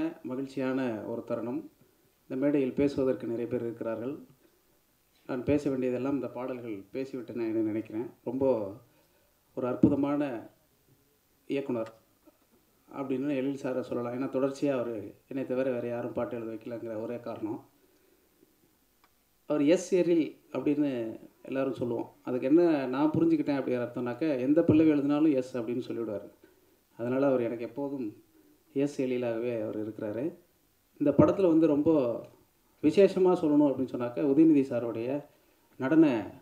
மகிழ்ச்சியான ஒரு தருணம் இந்த மேடையில் பேசுவதற்கு நிறைய பேர் இருக்கிறார்கள் நான் பேச வேண்டியதெல்லாம் இந்த பாடல்கள் பேசிவிட்டேன் என்று நினைக்கிறேன் ரொம்ப ஒரு அற்புதமான இயக்குனர் அப்படின்னு எழில் சாரை சொல்லலாம் ஏன்னா தொடர்ச்சியாக அவர் என்னை தவிர வேறு யாரும் பாட்டு எழுத வைக்கலங்கிற ஒரே காரணம் அவர் எஸ் எரில் அப்படின்னு எல்லாரும் சொல்லுவோம் அதுக்கு என்ன நான் புரிஞ்சுக்கிட்டேன் அப்படிங்கிற அர்த்தம்னாக்க எந்த பல்லவி எழுதினாலும் எஸ் அப்படின்னு சொல்லிவிடுவார் அதனால் அவர் எனக்கு எப்போதும் எஸ் எழிலாகவே அவர் இருக்கிறாரு இந்த படத்தில் வந்து ரொம்ப விசேஷமாக சொல்லணும் அப்படின்னு சொன்னாக்க உதயநிதி சாருடைய நடன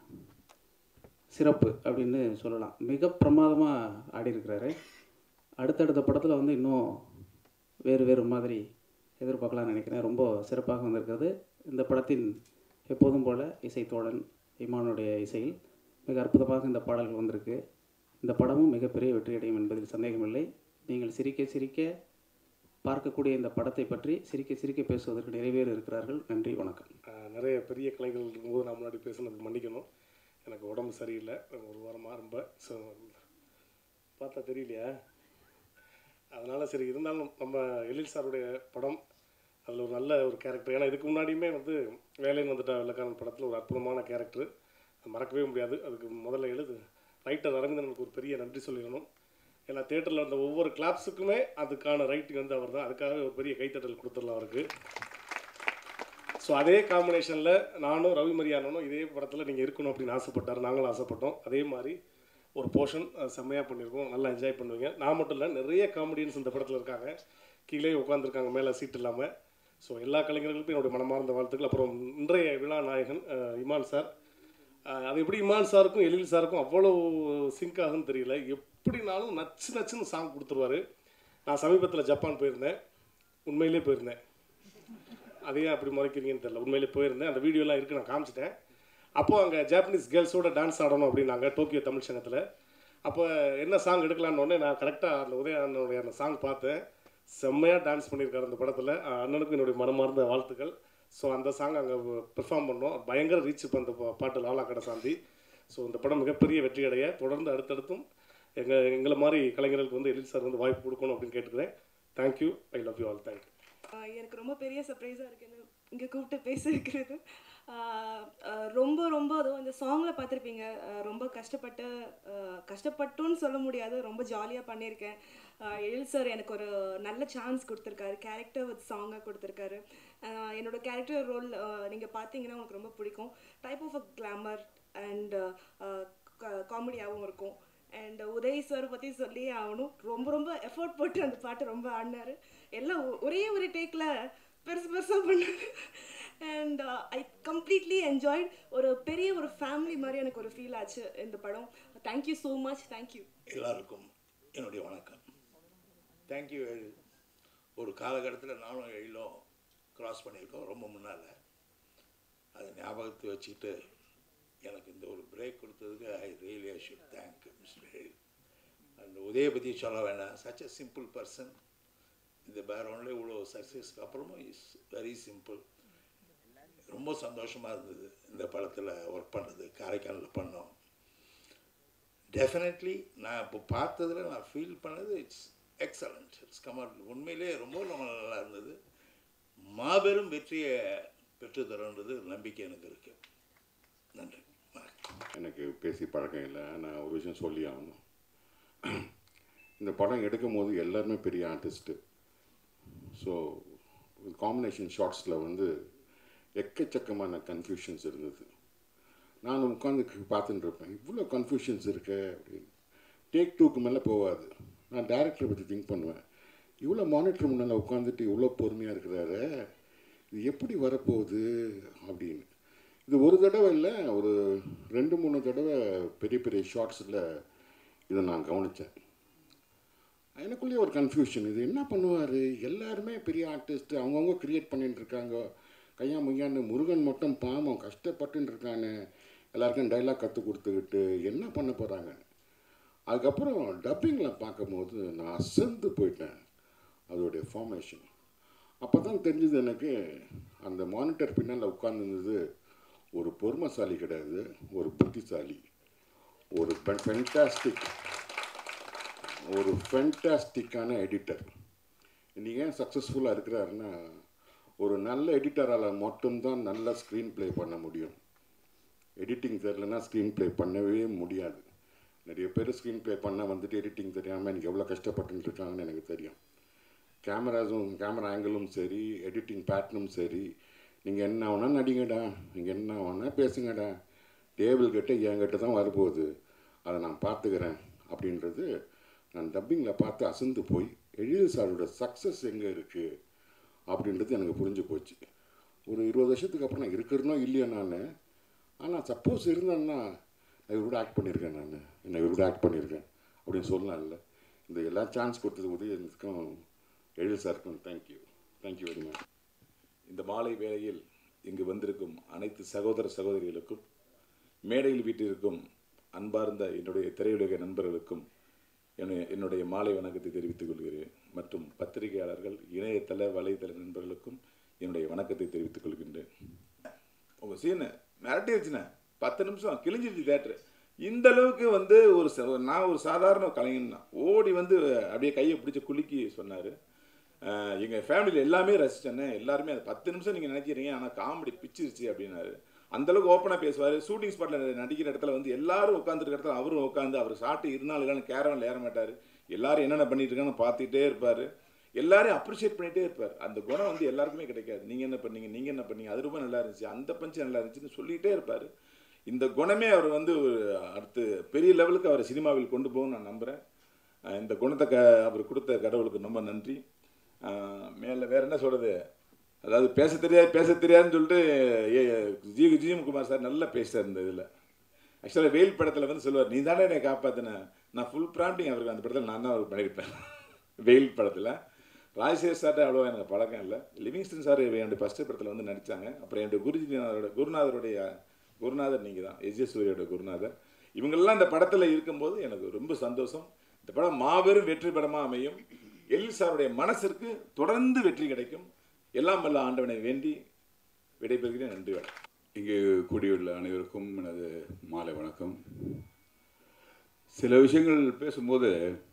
சிறப்பு அப்படின்னு சொல்லலாம் மிக பிரமாதமாக ஆடியிருக்கிறாரு அடுத்தடுத்த படத்தில் வந்து இன்னும் வேறு வேறு மாதிரி எதிர்பார்க்கலாம்னு நினைக்கிறேன் ரொம்ப சிறப்பாக வந்திருக்கிறது இந்த படத்தின் எப்போதும் போல இசைத்தோழன் இமானுடைய இசையில் மிக அற்புதமாக இந்த பாடல்கள் வந்திருக்கு இந்த படமும் மிகப்பெரிய வெற்றியடையும் என்பதில் சந்தேகமில்லை நீங்கள் சிரிக்க சிரிக்க பார்க்கக்கூடிய இந்த படத்தை பற்றி சிரிக்க சிரிக்க பேசுவதற்கு நிறைய பேர் இருக்கிறார்கள் நன்றி வணக்கம் ஆஹ் நிறைய பெரிய கலைஞர்கள் இருக்கும்போது நான் முன்னாடி பேசுனதுக்கு மன்னிக்கணும் எனக்கு உடம்பு சரியில்லை ஒரு வாரமாக ரொம்ப ஸோ பார்த்தா தெரியலையா அதனால் சரி இருந்தாலும் நம்ம எழில் சாருடைய படம் அதில் ஒரு நல்ல ஒரு கேரக்டர் ஏன்னா இதுக்கு முன்னாடியுமே வந்து வேலைன்னு வந்துட்டா வெள்ளக்காரன் படத்தில் ஒரு அற்புதமான கேரக்டர் அது மறக்கவே முடியாது அதுக்கு முதல்ல எழுது ரைட்டர் அரவிந்தனுக்கு ஒரு பெரிய நன்றி சொல்லிடணும் ஏன்னா தேட்டரில் வந்த ஒவ்வொரு கிளாப்ஸுக்குமே அதுக்கான ரைட்டிங் வந்து அவர் தான் அதுக்காகவே ஒரு பெரிய கைத்தட்டல் கொடுத்துடலாம் அவருக்கு ஸோ அதே காம்பினேஷனில் நானும் ரவி மரியானனும் இதே படத்தில் நீங்கள் இருக்கணும் அப்படின்னு ஆசைப்பட்டார் நாங்களும் ஆசைப்பட்டோம் அதே மாதிரி ஒரு போர்ஷன் செம்மையாக பண்ணியிருக்கோம் நல்லா என்ஜாய் பண்ணுவீங்க நான் மட்டும் இல்லை நிறைய காமெடியன்ஸ் இந்த படத்தில் இருக்காங்க கீழே உட்காந்துருக்காங்க மேலே சீட் இல்லாமல் ஸோ எல்லா கலைஞர்களுக்கும் என்னுடைய மனமார்ந்த வாழ்த்துக்கள் அப்புறம் இன்றைய விழா நாயகன் அஹ், இமான் சார் அஹ், அது எப்படி இமான் சாருக்கும் எழில் சாருக்கும் அவ்வளோ சிங்க் ஆகுன்னு தெரியல எப்படினாலும் நச்சு நச்சுன்னு சாங் கொடுத்துருவாரு நான் சமீபத்தில் ஜப்பான் போயிருந்தேன் உண்மையிலே போயிருந்தேன் அதையே அப்படி முறைக்கிறீங்கன்னு தெரியல உண்மையிலே போயிருந்தேன் அந்த வீடியோலாம் இருக்குது நான் காமிச்சிட்டேன் அப்போது அங்கே ஜாப்பனீஸ் கேர்ள்ஸோட டான்ஸ் ஆடணும் அப்படின்னாங்க டோக்கியோ தமிழ் சங்கத்தில் அப்போ என்ன சாங் எடுக்கலான்னு உடனே நான் கரெக்டாக அந்த உதய அண்ணனுடைய அந்த சாங் பார்த்தேன் செம்மையாக டான்ஸ் பண்ணியிருக்காரு அந்த படத்தில் அண்ணனுக்கும் என்னுடைய மனமார்ந்த வாழ்த்துக்கள் ஸோ அந்த சாங் அங்கே பெர்ஃபார்ம் பண்ணோம் பயங்கர ரீச் இப்போ அந்த பா- பாட்டு லாலா கடை சாந்தி ஸோ இந்த படம் மிகப்பெரிய வெற்றி அடைய தொடர்ந்து அடுத்தடுத்தும் எங்கள் எங்களை மாதிரி கலைஞர்களுக்கு வந்து எழில் சார் வந்து வாய்ப்பு கொடுக்கணும் அப்படின்னு கேட்டுக்கிறேன் thank you I love you all thank you ஆஹ் எனக்கு ரொம்ப பெரிய சர்ப்ரைஸாக இருக்கு என்ன இங்கே கூப்பிட்டு பேச இருக்கிறது ஆஹ் ஆஹ் ரொம்ப ரொம்ப அதுவும் இந்த சாங்கில் பார்த்துருப்பீங்க ஆஹ் ரொம்ப கஷ்டப்பட்டு ஆஹ் கஷ்டப்பட்டுன்னு சொல்ல முடியாது ரொம்ப ஜாலியாக பண்ணியிருக்கேன் ஆஹ் எழில் சார் எனக்கு ஒரு நல்ல சான்ஸ் கொடுத்துருக்காரு கேரக்டர் வித் சாங்காக கொடுத்துருக்காரு ஆஹ் என்னோட கேரக்டர் ரோல் நீங்கள் பார்த்தீங்கன்னா உங்களுக்கு ரொம்ப பிடிக்கும் type of a glamour and காமெடியாகவும் இருக்கும் அண்ட் உதய் சார் பற்றி சொல்லி ஆகணும் ரொம்ப ரொம்ப எஃபோர்ட் போட்டு அந்த பாட்டு ரொம்ப ஆடினாரு எல்லாம் ஒ- ஒரே ஒரு டேக்கில் பெருசு பெருசாக பண்ணாரு அண்ட் ஐ கம்ப்ளீட்லி என்ஜாய்ட் ஒரு பெரிய ஒரு ஃபேமிலி மாதிரி எனக்கு ஒரு ஃபீல் ஆச்சு இந்த படம் தேங்க்யூ ஸோ மச் தேங்க்யூ எல்லாருக்கும் என்னுடைய வணக்கம் தேங்க்யூ எழில் ஒரு காலகட்டத்தில் நானும் எழிலும் கிராஸ் பண்ணியிருக்கோம் ரொம்ப முன்னால் அதை ஞாபகத்தை வச்சுக்கிட்டு எனக்கு இந்த ஒரு பிரேக் கொடுத்ததுக்கு I really I should thank mister Ezhil and உதய பற்றி சொல்ல வேண்டாம் சச் அ சிம்பிள் பர்சன் இந்த பேக்ரவுண்டில் இவ்வளோ சக்ஸஸ்க்கு அப்புறமும் இஸ் வெரி சிம்பிள் ரொம்ப சந்தோஷமாக இருந்தது இந்த படத்தில் ஒர்க் பண்ணது காரைக்காலில் பண்ணோம் டெஃபினெட்லி நான் இப்போ பார்த்ததில் நான் ஃபீல் பண்ணது இட்ஸ் எக்ஸலண்ட் இட்ஸ் கமல் உண்மையிலே ரொம்ப ரொம்ப நல்லா இருந்தது மாபெரும் வெற்றியை பெற்றுத்தரன்றது நம்பிக்கை எனக்கு இருக்கு நன்றி வணக்கம் எனக்கு பேசி பழக்கம் இல்லை நான் ஒரு விஷயம் சொல்லி ஆகணும் இந்த படம் எடுக்கும் போது எல்லாருமே பெரிய ஆர்டிஸ்ட்டு ஸோ காம்பினேஷன் ஷார்ட்ஸில் வந்து எக்கச்சக்கமான கன்ஃபியூஷன்ஸ் இருந்தது நான் உட்காந்து பார்த்துட்டு இருப்பேன் இவ்வளோ கன்ஃபியூஷன்ஸ் இருக்கு அப்படின்னு டேக் டூக்கு மேலே போகாது நான் டேரக்டரை பற்றி திங்க் பண்ணுவேன் இவ்வளோ மானிட்டர் முன்னால் உட்காந்துட்டு இவ்வளோ பொறுமையாக இருக்கிறாரு இது எப்படி வரப்போகுது அப்படின்னு இது ஒரு தடவை இல்லை ஒரு ரெண்டு மூணு தடவை பெரிய பெரிய ஷார்ட்ஸில் இதை நான் கவனித்தேன் எனக்குள்ளேயே ஒரு கன்ஃபியூஷன் இது என்ன பண்ணுவார் எல்லாருமே பெரிய ஆர்டிஸ்ட் அவங்கவுங்க க்ரியேட் பண்ணிட்டு இருக்காங்க கையா முய்யான்னு முருகன் மட்டும் பாவம் கஷ்டப்பட்டுன்னு இருக்கானே எல்லாருக்கும் டைலாக் கற்றுக் கொடுத்துக்கிட்டு என்ன பண்ண போகிறாங்க அதுக்கப்புறம் டப்பிங்கில் பார்க்கும்போது நான் அசந்து போயிட்டேன் அதோடைய ஃபார்மேஷன் அப்போ தான் தெரிஞ்சது எனக்கு அந்த மானிட்டர் பின்னால் உட்கார்ந்திருந்தது ஒரு பொறுமைசாலி கிடையாது ஒரு புத்திசாலி ஒரு ஃபென்டாஸ்டிக் ஒரு ஃபென்டாஸ்டிக்கான எடிட்டர் இன்றைக்கி ஏன் சக்ஸஸ்ஃபுல்லாக இருக்கிறாருன்னா ஒரு நல்ல எடிட்டரால் மட்டும்தான் நல்ல ஸ்க்ரீன் ப்ளே பண்ண முடியும் எடிட்டிங் தெரிலனா ஸ்க்ரீன் ப்ளே பண்ணவே முடியாது நிறைய பேர் ஸ்க்ரீன் ப்ளே பண்ண வந்துட்டு எடிட்டிங் தெரியாமல் எனக்கு எவ்வளோ கஷ்டப்பட்டுட்டு இருக்காங்கன்னு எனக்கு தெரியும் கேமராஸும் கேமரா ஆங்கிளும் சரி எடிட்டிங் பேட்டர்னும் சரி நீங்கள் என்ன வேணால் நடிங்கடா நீங்கள் என்ன வேணால் பேசுங்கடா டேபிள் கிட்ட என்கிட்ட தான் வரப்போகுது அதை நான் பார்த்துக்கிறேன் அப்படின்றது நான் டப்பிங்கில் பார்த்து அசந்து போய் எழில் சாரோட சக்ஸஸ் எங்கே இருக்குது அப்படின்றது எனக்கு புரிஞ்சு போச்சு ஒரு இருபது வருஷத்துக்கு அப்புறம் நான் இருக்கிறனோ இல்லையோ நான் ஆனால் சப்போஸ் இருந்தேன்னா நான் இவரோட ஆக்ட் பண்ணியிருக்கேன் நான் நான் இவரோட ஆக்ட் பண்ணியிருக்கேன் அப்படின்னு சொல்லலாம்ல இந்த எல்லா சான்ஸ் கொடுத்தது உதயநிதிக்கும் எழில் சாருக்கும் தேங்க்யூ தேங்க்யூ வெரி மச் இந்த மாலை வேளையில் இங்கு வந்திருக்கும் அனைத்து சகோதர சகோதரிகளுக்கும் மேடையில் வீட்டிற்கும் அன்பார்ந்த என்னுடைய திரையுலக நண்பர்களுக்கும் என்னுடைய என்னுடைய மாலை வணக்கத்தை தெரிவித்துக் கொள்கிறேன் மற்றும் பத்திரிகையாளர்கள் இணையதள வலைதள நண்பர்களுக்கும் என்னுடைய வணக்கத்தை தெரிவித்துக் கொள்கின்றேன் உங்கள் சீனு மிரட்டிருச்சுண்ணே பத்து நிமிஷம் கிழிஞ்சிருச்சு தேட்டரு இந்த அளவுக்கு வந்து ஒரு ச- நான் ஒரு சாதாரண கலைஞன் தான் ஓடி வந்து அப்படியே கையை பிடிச்சி குலுக்கி சொன்னார் எங்கள் ஃபேமிலியில் எல்லாமே ரசிச்சேன்னு எல்லாருமே அது பத்து நிமிஷம் நீங்கள் நினைக்கிறீங்க ஆனால் காமெடி பிச்சிருச்சு அப்படின்னாரு அந்த அளவுக்கு ஓப்பனாக பேசுவார் ஷூட்டிங் ஸ்பாட்டில் நடிக்கிற இடத்துல வந்து எல்லாரும் உட்காந்துருக்க இடத்துல அவரும் உட்காந்து அவர் சாப்பிட்டு இருந்தாலும் இல்லைன்னு கேரவனில் ஏற மாட்டார் எல்லாரும் என்னென்ன பண்ணிட்டு இருக்கான்னு பார்த்துட்டே இருப்பார் எல்லாரையும் அப்ரிஷியேட் பண்ணிட்டே இருப்பார் அந்த குணம் வந்து எல்லாருக்குமே கிடைக்காது நீங்கள் என்ன பண்ணீங்க நீங்கள் என்ன பண்ணீங்க அது ரொம்ப நல்லா இருந்துச்சு அந்த பஞ்சு நல்லா இருந்துச்சுன்னு சொல்லிகிட்டே இருப்பார் இந்த குணமே அவர் வந்து ஒரு அடுத்து பெரிய லெவலுக்கு அவரை சினிமாவில் கொண்டு போகும்னு நான் நம்புகிறேன் அஹ் இந்த குணத்தை க அவர் கொடுத்த கடவுளுக்கு ரொம்ப நன்றி மேலே வேற என்ன சொல்கிறது அதாவது பேச தெரியாது பேச தெரியாதுன்னு சொல்லிட்டு A G GM Kumar sir நல்லா பேசுகிறார் இந்த இதில் ஆக்சுவலாக வெயில் படத்தில் வந்து சொல்லுவார் நீ தானே என்னை காப்பாற்றின நான் ஃபுல் ப்ராண்டிங் அவருக்கு அந்த படத்தில் நான் தான் அவருக்கு பண்ணியிருப்பேன் வெயில் படத்தில் ராஜசேகர் சார்ட்ட அவ்வளோ எனக்கு பழக்கம் இல்லை லிவிங்ஸ்டன் சார் என்னுடைய ஃபஸ்ட்டு படத்தில் வந்து நடித்தாங்க அப்புறம் என்னுடைய குருஜிநாதரோட குருநாதருடைய குருநாதர் நீங்கள் தான் எஸ் ஜே சூரியோட குருநாதர் இவங்கெல்லாம் இந்த படத்தில் இருக்கும்போது எனக்கு ரொம்ப சந்தோஷம் இந்த படம் மாபெரும் வெற்றி படமாக அமையும் எல் சாருடைய மனசிற்கு தொடர்ந்து வெற்றி கிடைக்கும் எல்லாம் வல்ல ஆண்டவனை வேண்டி விடைபெறுகிறேன் நன்றி வணக்கம் இங்கு கூடியுள்ள அனைவருக்கும் எனது மாலை வணக்கம் சில விஷயங்கள் பேசும்போது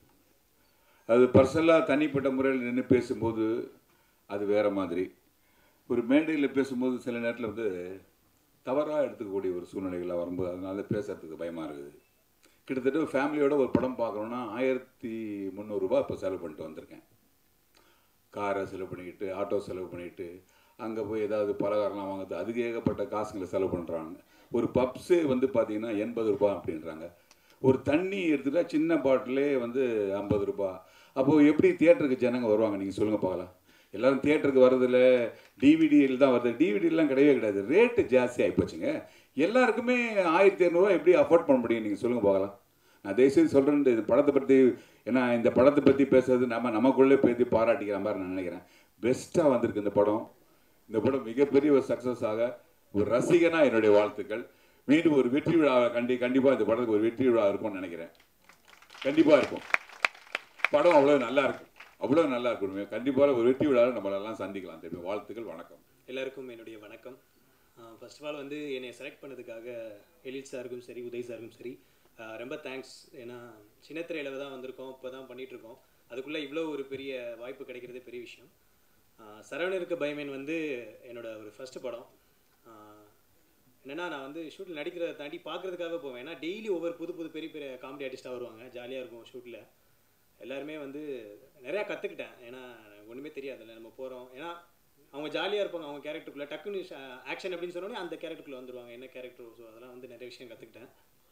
அது பர்சனலாக தனிப்பட்ட முறையில் நின்று பேசும்போது அது வேற மாதிரி ஒரு மேடையில் பேசும்போது சில நேரத்தில் வந்து தவறாக எடுத்துக்கக்கூடிய ஒரு சூழ்நிலைகள்லாம் வரும்போது அதனால பேசுறதுக்கு பயமாக இருக்குது கிட்டத்தட்ட ஒரு ஃபேமிலியோட ஒரு படம் பார்க்கணுன்னா ஆயிரத்தி முந்நூறுரூபா இப்போ செலவு பண்ணிட்டு வந்திருக்கேன் காரை செலவு பண்ணிக்கிட்டு ஆட்டோ செலவு பண்ணிக்கிட்டு அங்கே போய் ஏதாவது பலகாரம்லாம் வாங்குறது அதுக்கு ஏகப்பட்ட காசுங்களை செலவு பண்ணுறாங்க ஒரு பப்ஸே வந்து பார்த்தீங்கன்னா எண்பது ரூபாய் அப்படின்றாங்க ஒரு தண்ணி எடுத்துட்டா சின்ன பாட்டிலே வந்து ஐம்பது ரூபாய் அப்போது எப்படி தியேட்டருக்கு ஜனங்க வருவாங்க நீங்கள் சொல்லுங்கள் பார்க்கலாம் எல்லாரும் தியேட்டருக்கு வர்றதில்ல டிவிடியில் தான் வருது டிவிடிலாம் கிடையவே கிடையாது ரேட்டு ஜாஸ்தி ஆகிப்போச்சுங்க எல்லாருக்குமே ஆயிரத்தி இரநூறுவா எப்படி அஃபோர்ட் பண்ண முடியும் நீங்கள் சொல்லுங்கள் பார்க்கலாம் நான் தயவுசெய்து சொல்கிறேன் இந்த படத்தை பற்றி ஏன்னா இந்த படத்தை பற்றி பேசுறது நம்ம நமக்குள்ளே பேசி பாராட்டிக்கிற மாதிரி நான் நினைக்கிறேன் பெஸ்ட்டாக வந்திருக்கு இந்த படம் இந்த படம் மிகப்பெரிய ஒரு சக்ஸஸ் ஆக ஒரு ரசிகனாக என்னுடைய வாழ்த்துக்கள் மீண்டும் ஒரு வெற்றி விழா கண்டி கண்டிப்பாக இந்த படத்துக்கு ஒரு வெற்றி விழா இருக்கும்னு நினைக்கிறேன் கண்டிப்பாக இருக்கும் படம் அவ்வளோ நல்லா இருக்கும் அவ்வளோ நல்லா இருக்கும் கண்டிப்பாக ஒரு வெற்றி விழாவில் நம்மளெல்லாம் சந்திக்கலாம் திரும்பி வாழ்த்துக்கள் வணக்கம் எல்லாருக்கும் என்னுடைய வணக்கம் ஃபர்ஸ்ட் ஆஃப் ஆல் வந்து என்னை செலக்ட் பண்ணதுக்காக எலிட் சாருக்கும் சரி உதய் சாருக்கும் சரி ஆஹ் ரொம்ப தேங்க்ஸ் ஏன்னா சின்னத்திரையில் தான் வந்திருக்கோம் இப்போ தான் பண்ணிகிட்ருக்கோம் அதுக்குள்ளே இவ்வளோ ஒரு பெரிய வாய்ப்பு கிடைக்கிறதே பெரிய விஷயம் ஆஹ் சரவணருக்கு பயமேன் வந்து என்னோட ஒரு ஃபஸ்ட்டு படம் ஆஹ் என்னன்னா நான் வந்து ஷூட்டில் நடிக்கிறத தாண்டி பார்க்கறதுக்காக போவேன் ஏன்னா டெய்லி ஒவ்வொரு புது புது பெரிய பெரிய காமெடி ஆர்டிஸ்ட்டாக வருவாங்க ஜாலியாக இருக்கும் ஷூட்டில் எல்லாருமே வந்து நிறையா கற்றுக்கிட்டேன் ஏன்னா எனக்கு ஒன்றுமே தெரியாதுல்ல நம்ம போகிறோம் ஏன்னா அவங்க ஜாலியாக இருப்பாங்க அவங்க கேரக்டருக்குள்ளே டக்குன்னு ஆக்ஷன் அப்படின்னு சொன்னோடனே அந்த கேரக்டருக்குள்ளே வந்துருவாங்க என்ன கேரக்டர் ஸோ அதெல்லாம் வந்து நிறைய விஷயம் கற்றுக்கிட்டேன்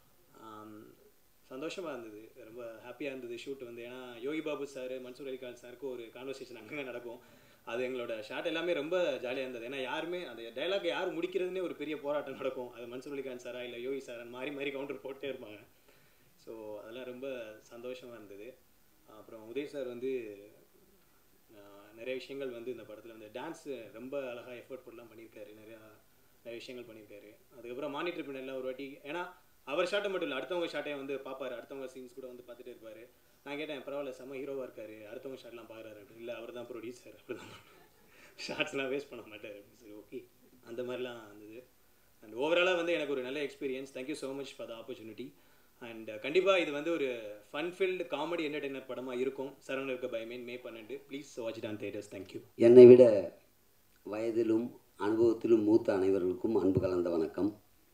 சந்தோஷமாக இருந்தது ரொம்ப ஹாப்பியாக இருந்தது ஷூட் வந்து ஏன்னா யோகி பாபு சார் மன்சூர் அலிகான் சாருக்கு ஒரு கான்வர்சேஷன் அங்கங்கே நடக்கும் அது எங்களோட ஷாட் எல்லாமே ரொம்ப ஜாலியாக இருந்தது ஏன்னா யாருமே அந்த டைலாக் யார் முடிக்கிறதுனே ஒரு பெரிய போராட்டம் நடக்கும் அது மன்சூர் அலிகான் சாரா இல்லை யோகி சாரா மாறி மாறி கவுண்டர் போட்டே இருப்பாங்க ஸோ அதெல்லாம் ரொம்ப சந்தோஷமாக இருந்தது அப்புறம் உதய் சார் வந்து ஆஹ், நிறைய விஷயங்கள் வந்து இந்த படத்தில் வந்து டான்ஸ் ரொம்ப அழகாக எஃபர்ட் போட்டுலாம் பண்ணியிருக்காரு நிறையா நிறைய விஷயங்கள் பண்ணியிருக்காரு அதுக்கப்புறம் மானிட்டர் பின்னெல்லாம் ஒரு வாட்டி ஏன்னா அவர் ஷாட்டை மட்டும் இல்லை அடுத்தவங்க ஷாட்டை வந்து பார்ப்பாரு அடுத்தவங்க சீன்ஸ் கூட வந்து பார்த்துட்டே இருப்பாரு நான் கேட்டேன் பரவாயில்ல செம்ம ஹீரோவாக இருக்காரு அடுத்தவங்க ஷாட்லாம் பார்க்குறாரு இல்லை அவர் தான் ப்ரொடியூசர் அப்படி தான் ஷார்ட்ஸ்லாம் வேஸ்ட் பண்ண மாட்டார் அப்படின்னு சரி ஓகே அந்த மாதிரிலாம் இருந்தது அண்ட் ஓவராலாக வந்து எனக்கு ஒரு நல்ல experience thank you so much for the opportunity and கண்டிப்பாக இது வந்து ஒரு ஃபன் ஃபில்டு காமெடி என்டர்டைனர் படமாக இருக்கும் சரவண இருக்க பை மீன் மே பன்னெண்டு please watch it on theatres thank you என்னை விட வயதிலும் அனுபவத்திலும் மூத்த அனைவர்களுக்கும் அன்பு கலந்த வணக்கம்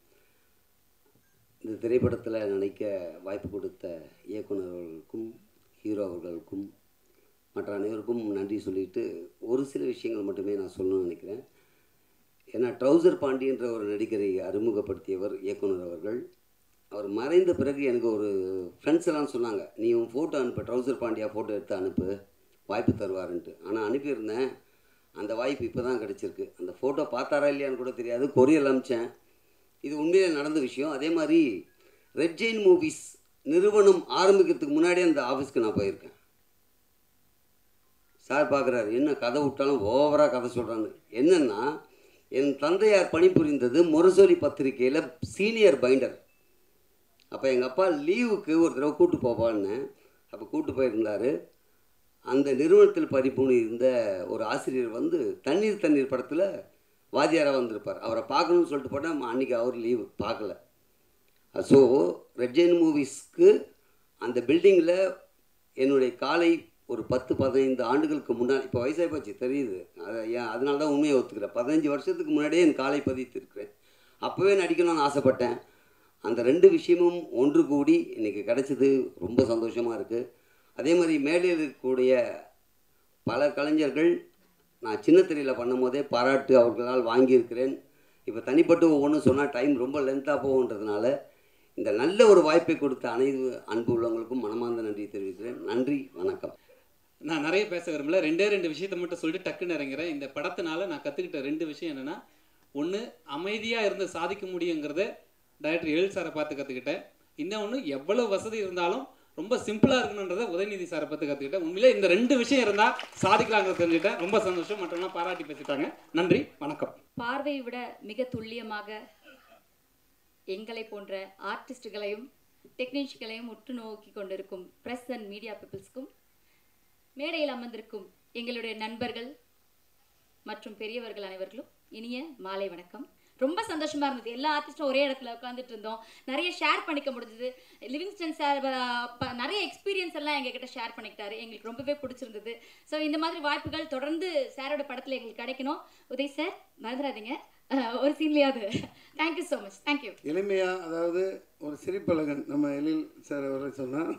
இந்த திரைப்படத்தில் நடிக்க வாய்ப்பு கொடுத்த இயக்குனர் அவர்களுக்கும் ஹீரோ அவர்களுக்கும் மற்ற அனைவருக்கும் நன்றி சொல்லிட்டு ஒரு சில விஷயங்கள் மட்டுமே நான் சொல்லணும்னு நினைக்கிறேன் ஏன்னா ட்ரௌசர் பாண்டியன்ற ஒரு நடிகரை அறிமுகப்படுத்தியவர் இயக்குனர் அவர்கள் அவர் மறைந்த பிறகு எனக்கு ஒரு ஃப்ரெண்ட்ஸ் எல்லாம் சொன்னாங்க நீ உன் ஃபோட்டோ அனுப்பு ட்ரௌசர் பாண்டியா ஃபோட்டோ எடுத்து அனுப்பு வாய்ப்பு தருவாருன்ட்டு ஆனால் அனுப்பியிருந்தேன் அந்த வாய்ப்பு இப்போ தான் கிடச்சிருக்கு அந்த ஃபோட்டோ பார்த்தாரா இல்லையான்னு கூட தெரியாது கொரியல் அனுப்பிச்சேன் இது உண்மையிலே நடந்த விஷயம் அதே மாதிரி ரெட் ஜெயின் மூவிஸ் நிறுவனம் ஆரம்பிக்கிறதுக்கு முன்னாடியே அந்த ஆஃபீஸ்க்கு நான் போயிருக்கேன் சார் பார்க்குறாரு என்ன கதை விட்டாலும் ஓவராக கதை சொல்கிறாங்க என்னென்னா என் தந்தையார் பணிபுரிந்தது முரசொலி பத்திரிக்கையில் சீனியர் பைண்டர் அப்போ எங்கள் அப்பா லீவுக்கு ஒரு தடவை கூட்டு போவான்னு அப்போ கூட்டு போயிருந்தார் அந்த நிறுவனத்தில் பறிப்புன்னு இருந்த ஒரு ஆசிரியர் வந்து தண்ணீர் தண்ணீர் படத்தில் வாத்தியாராக வந்திருப்பார் அவரை பார்க்கணும்னு சொல்லிட்டு போட்டால் அன்றைக்கி அவர் லீவு பார்க்கல ஸோ ரெட்ஜைன் மூவிஸ்க்கு அந்த பில்டிங்கில் என்னுடைய காலை ஒரு பத்து பதினைந்து ஆண்டுகளுக்கு முன்னாடி இப்போ வயசாகி போச்சு தெரியுது அதை ஏன் அதனால தான் உண்மையை ஒத்துக்கிறேன் பதினஞ்சு வருஷத்துக்கு முன்னாடியே என் காலை பதித்திருக்கிறேன் அப்போவே நடிக்கணும்னு ஆசைப்பட்டேன் அந்த ரெண்டு விஷயமும் ஒன்று கூடி இன்றைக்கி கிடச்சிது ரொம்ப சந்தோஷமாக இருக்குது அதே மாதிரி மேடையில் இருக்கக்கூடிய பல கலைஞர்கள் நான் சின்ன திரையில் பண்ணும் போதே பாராட்டு அவர்களால் வாங்கியிருக்கிறேன் இப்போ தனிப்பட்டு ஒவ்வொன்றும் சொன்னால் டைம் ரொம்ப லென்த்தாக போகுன்றதுனால இந்த நல்ல ஒரு வாய்ப்பை கொடுத்த அனைத்து அன்பு உள்ளவங்களுக்கும் மனமார்ந்த நன்றி தெரிவிக்கிறேன் நன்றி வணக்கம் நான் நிறைய பேச விரும்பல ரெண்டே ரெண்டு விஷயத்தை மட்டும் சொல்லிட்டு டக்குன்னு இறங்குறேன் இந்த படத்தினால நான் கற்றுக்கிட்ட ரெண்டு விஷயம் என்னென்னா ஒன்று அமைதியாக இருந்து சாதிக்க முடியுங்கிறத டைரக்டர் எழில் சாரை பார்த்து கற்றுக்கிட்டேன் இன்னொன்று எவ்வளோ வசதி இருந்தாலும் ரொம்ப சிம்பிளாக இருக்கணுன்றதை உதயநிதி சாரை பார்த்து கற்றுக்கிட்டேன் உண்மையிலே இந்த ரெண்டு விஷயம் இருந்தால் சாதிக்கலாங்கிறத தெரிஞ்சுட்டேன் ரொம்ப சந்தோஷம் மற்றவங்களாம் பாராட்டி பேசிட்டாங்க நன்றி வணக்கம் பார்வையை விட மிக துல்லியமாக எங்களை போன்ற ஆர்டிஸ்டுகளையும் டெக்னீஷியன்களையும் உற்று நோக்கி கொண்டிருக்கும் பிரஸ் அண்ட் மீடியா பீப்புள்ஸ்க்கும் மேடையில் அமர்ந்திருக்கும் எங்களுடைய நண்பர்கள் மற்றும் பெரியவர்கள் அனைவர்களும் இனிய மாலை வணக்கம் ரொம்ப சந்தோஷமா இருந்தது எல்லா ஆர்டிஸ்டும் ஒரே இடத்துல உட்காந்துட்டு இருந்தோம் நிறைய ஷேர் பண்ணிக்க முடிஞ்சது லிவிங்ஸ்டன் சார் நிறைய எக்ஸ்பீரியன்ஸ் எல்லாம் எங்ககிட்ட ஷேர் பண்ணிக்கிட்டாரு எங்களுக்கு ரொம்பவே பிடிச்சிருந்தது ஸோ இந்த மாதிரி வாய்ப்புகள் தொடர்ந்து சாரோட படத்தில் எங்களுக்கு கிடைக்கணும் உதய் சார் மறந்துடாதீங்க அஹ், ஒரு சீன்லையாவது தேங்க்யூ ஸோ மச் தேங்க்யூ எளிமையாக அதாவது ஒரு சிரிப்பழகன் நம்ம எழில் சார் அவரை சொன்னால்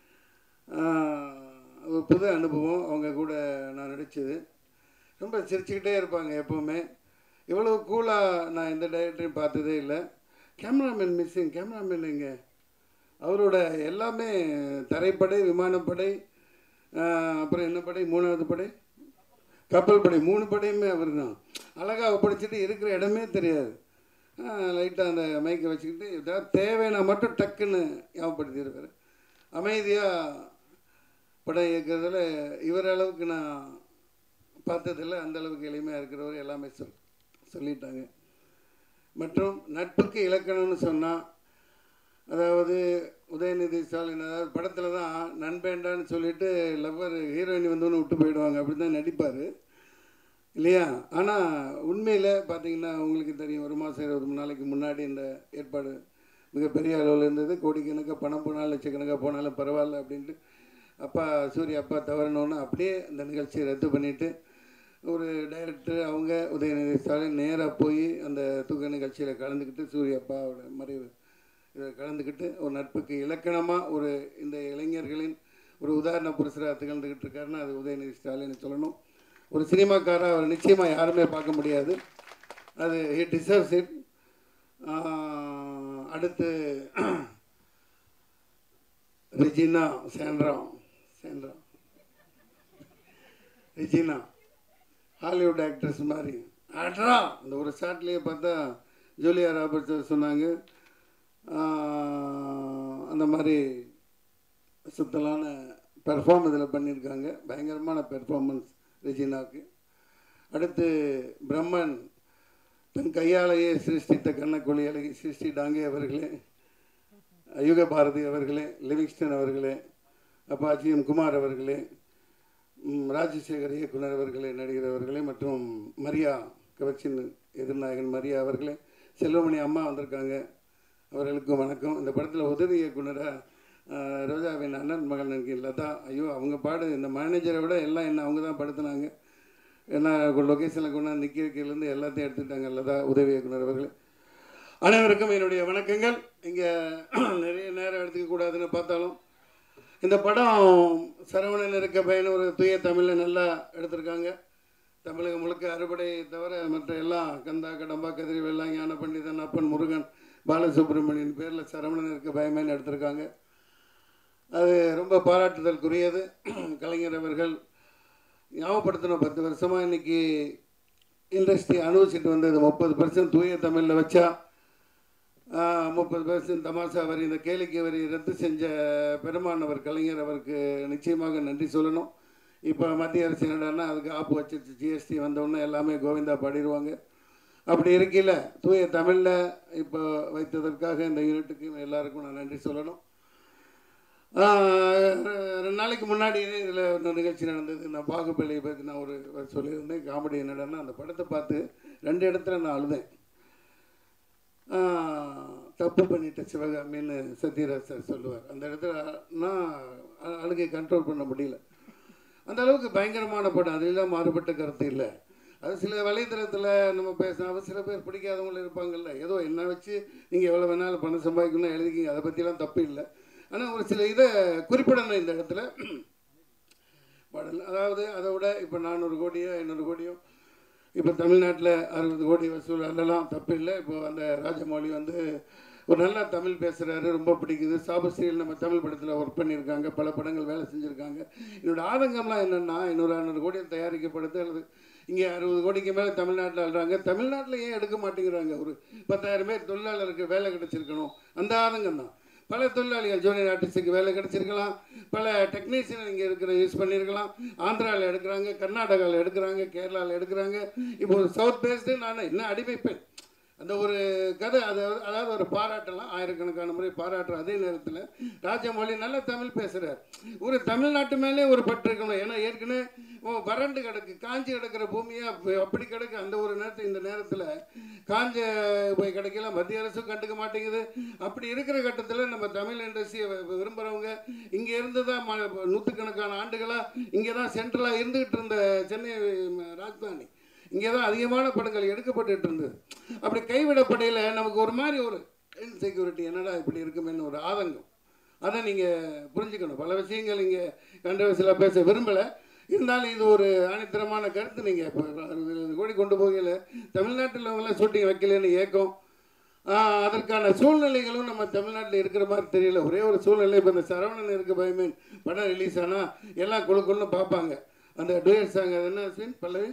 ஒரு புது அனுபவம் அவங்க கூட நான் நடித்தது ரொம்ப சிரிச்சுக்கிட்டே இருப்பாங்க எப்போவுமே இவ்வளோ கூலாக நான் எந்த டைரக்டரையும் பார்த்ததே இல்லை கேமராமேன் மிஸ்ஸிங் கேமராமேன் எங்கே அவரோட எல்லாமே தரைப்படை விமானப்படை ஆஹ், அப்புறம் என்ன படை மூணாவது படை கப்பல் படை மூணு படையுமே அவர் தான் அழகாக ஒப்படைச்சிட்டு இருக்கிற இடமே தெரியாது லைட்டாக அந்த மைக்கை வச்சுக்கிட்டு ஏதாவது தேவைன்னா மட்டும் டக்குன்னு ஞாபகப்படுத்தியிருப்பார் அமைதியாக படம் இயக்கிறதுல இவர் அளவுக்கு நான் பார்த்ததில்ல அந்த அளவுக்கு எளிமையாக இருக்கிறவர் எல்லாமே சொல் சொல்லிட்டாங்க மற்றும் நட்புக்கு இலக்கணம்னு சொன்னால் அதாவது உதயநிதி ஸ்டாலின் அதாவது படத்தில் தான் நண்பேண்டான்னு சொல்லிட்டு லவ்வர் ஹீரோயின் வந்தோன்னு விட்டு போயிடுவாங்க அப்படி தான் நடிப்பார் இல்லையா ஆனால் உண்மையில் பார்த்தீங்கன்னா உங்களுக்கு தெரியும் ஒரு மாதம் இருபது மூணு நாளைக்கு முன்னாடி இந்த ஏற்பாடு மிகப்பெரிய அளவில் இருந்தது கோடிக்கணக்காக பணம் போனாலும் லட்சக்கணக்காக போனாலும் பரவாயில்ல அப்படின்ட்டு அப்பா சூரிய அப்பா தவறணுன்னு அப்படியே அந்த நிகழ்ச்சியை ரத்து பண்ணிவிட்டு ஒரு டைரக்டர் அவங்க உதயநிதி ஸ்டாலின் நேராக போய் அந்த தூக்க நிகழ்ச்சியில் கலந்துக்கிட்டு சூரிய அப்பாவோட மறைவு இதில் கலந்துக்கிட்டு ஒரு நட்புக்கு இலக்கணமாக ஒரு இந்த இளைஞர்களின் ஒரு உதாரண புருஷராக திகழ்ந்துக்கிட்டு இருக்காருன்னா அது உதயநிதி ஸ்டாலின் சொல்லணும் ஒரு சினிமாக்காரர் அவர் நிச்சயமாக யாருமே பார்க்க முடியாது அது ஹி டிசர்வ்ஸ் இட் அடுத்து Regina Sandra Sandra Regina Hollywood actress மாதிரி ஆட்ரா அந்த ஒரு ஷாட்லேயே பார்த்தா ஜூலியா ராபர்ட்ஸ் சொன்னாங்க ஆஹ், அந்த மாதிரி சுத்தலான பெர்ஃபார்ம் இதில் பண்ணியிருக்காங்க பயங்கரமான பெர்ஃபார்மன்ஸ் ரெஜினாவுக்கு அடுத்து பிரம்மன் தன் கையாலேயே சிருஷ்டித்த கண்ணக்குழி அழகி சிருஷ்டி டாங்கே அவர்களே யுக பாரதி அவர்களே லிவிங்ஸ்டன் அவர்களே அப்பாச்சி எம் குமார் அவர்களே ம், ராஜசேகர் இயக்குனர் அவர்களே நடிகர் அவர்களே மற்றும் மரியா கவர்ச்சின் எதிர்நாயகன் மரியா அவர்களே செல்வமணி அம்மா வந்திருக்காங்க அவர்களுக்கும் வணக்கம் இந்த படத்தில் உதவி இயக்குனராக ஆஹ், ரோஜாவின் அண்ணன் மகள் எனக்கு லதா ஐயோ அவங்க பாடு இந்த மேனேஜரை விட எல்லாம் என்ன அவங்க தான் படுத்துனாங்க ஏன்னா லொக்கேஷனில் கொண்டாந்து நிற்க வைக்கிறதுலேருந்து எல்லாத்தையும் எடுத்துட்டாங்க லதா உதவி இயக்குனர் அவர்கள் அனைவருக்கும் என்னுடைய வணக்கங்கள் இங்கே நிறைய நேரம் எடுத்துக்க கூடாதுன்னு பார்த்தாலும் இந்த படம் சரவணன் இருக்க பையன் ஒரு தூய தமிழில் நல்லா எடுத்திருக்காங்க தமிழகம் முழுக்க அறுபடை தவிர மற்ற எல்லாம் கந்தா கடம்பா கதிரி வெள்ளம் ஞான பண்டிதன் அப்பன் முருகன் பாலசுப்ரமணியன் பேரில் சரவணன் இருக்க பயமேன்னு எடுத்திருக்காங்க அது ரொம்ப பாராட்டுதலுக்குரியது கலைஞர் அவர்கள் ஞாபகப்படுத்தணும் பத்து வருஷமாக இன்னைக்கு இண்டஸ்ட்ரி அனுபவிச்சுட்டு வந்தது முப்பது பர்சன்ட் தூய தமிழில் வச்சா முப்பது பர்சன்ட் தமாஷா வரி இந்த கேளிக்கை வரி ரத்து செஞ்ச பெருமானவர் கலைஞர் அவருக்கு நிச்சயமாக நன்றி சொல்லணும் இப்போ மத்திய அரசு என்னடான்னா அதுக்கு ஆப்பு வச்சிருச்சு ஜிஎஸ்டி வந்தோடனே எல்லாமே கோவிந்தா பாடிடுவாங்க அப்படி இருக்கையில் தூய தமிழில் இப்போ வைத்ததற்காக இந்த யூனிட்டுக்கு எல்லாருக்கும் நான் நன்றி சொல்லணும் ஆஹ் ரெண்டு நாளைக்கு முன்னாடி இதில் ஒரு நிகழ்ச்சி நடந்தது நான் பாகுபலியை பற்றி நான் ஒரு ஒரு சொல்லியிருந்தேன் காமெடி என்னடான்னா அந்த படத்தை பார்த்து ரெண்டு இடத்துல நான் அழுதேன் ஆஹ் தப்பு பண்ணிட்ட சிவகாமின்னு சத்யராஜ் சார் சொல்லுவார் அந்த இடத்துல நான் அ- அழுகை கண்ட்ரோல் பண்ண முடியல அந்த அளவுக்கு பயங்கரமான படம் அதெல்லாம் மாறுபட்ட கருத்து இல்லை அது சில வலைத்தளத்தில் நம்ம பேசினா சில பேர் பிடிக்காதவங்களும் இருப்பாங்கல்ல ஏதோ என்ன வச்சு நீங்கள் எவ்வளோ வேணாலும் பணம் சம்பாதிக்கணும்னு எழுதிக்கிங்க அதை பற்றிலாம் தப்பு இல்லை ஆனால் ஒரு சில இதை குறிப்பிடணும் இந்த இடத்துல பாடல் அதாவது அதை விட இப்போ நானூறு கோடியோ ஐநூறு கோடியோ இப்போ தமிழ்நாட்டில் அறுபது கோடி வசூல் அதெல்லாம் தப்பு இல்லை இப்போ அந்த ராஜமௌழி வந்து ஒரு நல்லா தமிழ் பேசுகிறாரு ரொம்ப பிடிக்குது சாபஸ்ரீயில் நம்ம தமிழ் படத்தில் ஒர்க் பண்ணியிருக்காங்க பல படங்கள் வேலை செஞ்சுருக்காங்க என்னோட ஆதங்கம்லாம் என்னென்னா இன்னொரு அறுநூறு கோடி தயாரிக்கப்படுது அல்லது இங்கே அறுபது கோடிக்கு மேலே தமிழ்நாட்டில் ஆடுறாங்க தமிழ்நாட்டில் ஏன் எடுக்க மாட்டேங்கிறாங்க ஒரு பத்தாயிரம் பேர் தொழிலாளருக்கு வேலை கிடைச்சிருக்கணும் அந்த ஆதங்கம் தான் பல தொழிலாளிகள் ஜூனியர் ஆர்டிஸ்ட்டுக்கு வேலை கிடைச்சிருக்கலாம் பல டெக்னீஷியன் இங்கே இருக்கிற யூஸ் பண்ணியிருக்கலாம் ஆந்திராவில் எடுக்கிறாங்க கர்நாடகாவில் எடுக்கிறாங்க கேரளாவில் எடுக்கிறாங்க இப்போ ஒரு சவுத் பேஸ்டு நான் என்ன அடிமைப்பேன் அந்த ஒரு கதை அது அதாவது ஒரு பாராட்டலாம் ஆயிரக்கணக்கான முறை பாராட்டுற அதே நேரத்தில் ராஜமௌழி நல்லா தமிழ் பேசுகிறார் ஒரு தமிழ்நாட்டு மேலே ஒரு பற்று இருக்கணும் ஏன்னா ஏற்கனவே ஓ, வறண்டு கிடக்கு காஞ்சி கிடக்கிற பூமியாக அப்ப- அப்படி கிடக்கு அந்த ஒரு நேரத்தில் இந்த நேரத்தில் காஞ்ச போய் கிடைக்கல மத்திய அரசும் கண்டுக்க மாட்டேங்குது அப்படி இருக்கிற கட்டத்தில் நம்ம தமிழ் இண்டஸ்ட்ரியை விரும்புகிறவங்க இங்கே இருந்து தான் ம நூற்றுக்கணக்கான ஆண்டுகளாக இங்கே தான் சென்ட்ரலாக இருந்துகிட்டு இருந்த சென்னை ம, ராஜதானி இங்கே தான் அதிகமான படங்கள் எடுக்கப்பட்டுட்டு இருந்தது அப்படி கைவிடப்படையில் நமக்கு ஒரு மாதிரி ஒரு இன்செக்யூரிட்டி என்னடா இப்படி இருக்குமேன்னு ஒரு ஆதங்கம் அதை நீங்கள் புரிஞ்சுக்கணும் பல விஷயங்கள் இங்கே கண்டவசியில் பேச விரும்பலை இருந்தாலும் இது ஒரு ஆணித்தரமான கருத்து நீங்கள் இப்போ அறுபது கோடி கொண்டு போகையில் தமிழ்நாட்டில் அவங்களாம் ஷூட்டிங் வைக்கலன்னு ஏக்கம் ஆஹ், அதற்கான சூழ்நிலைகளும் நம்ம தமிழ்நாட்டில் இருக்கிற மாதிரி தெரியல ஒரே ஒரு சூழ்நிலை இப்போ இந்த சரவணன் இருக்க பயமே படம் ரிலீஸ் ஆனால் எல்லாம் குழு குழுன்னு பார்ப்பாங்க அந்த டூயட் சாங் அது என்ன சீன் பல்லவி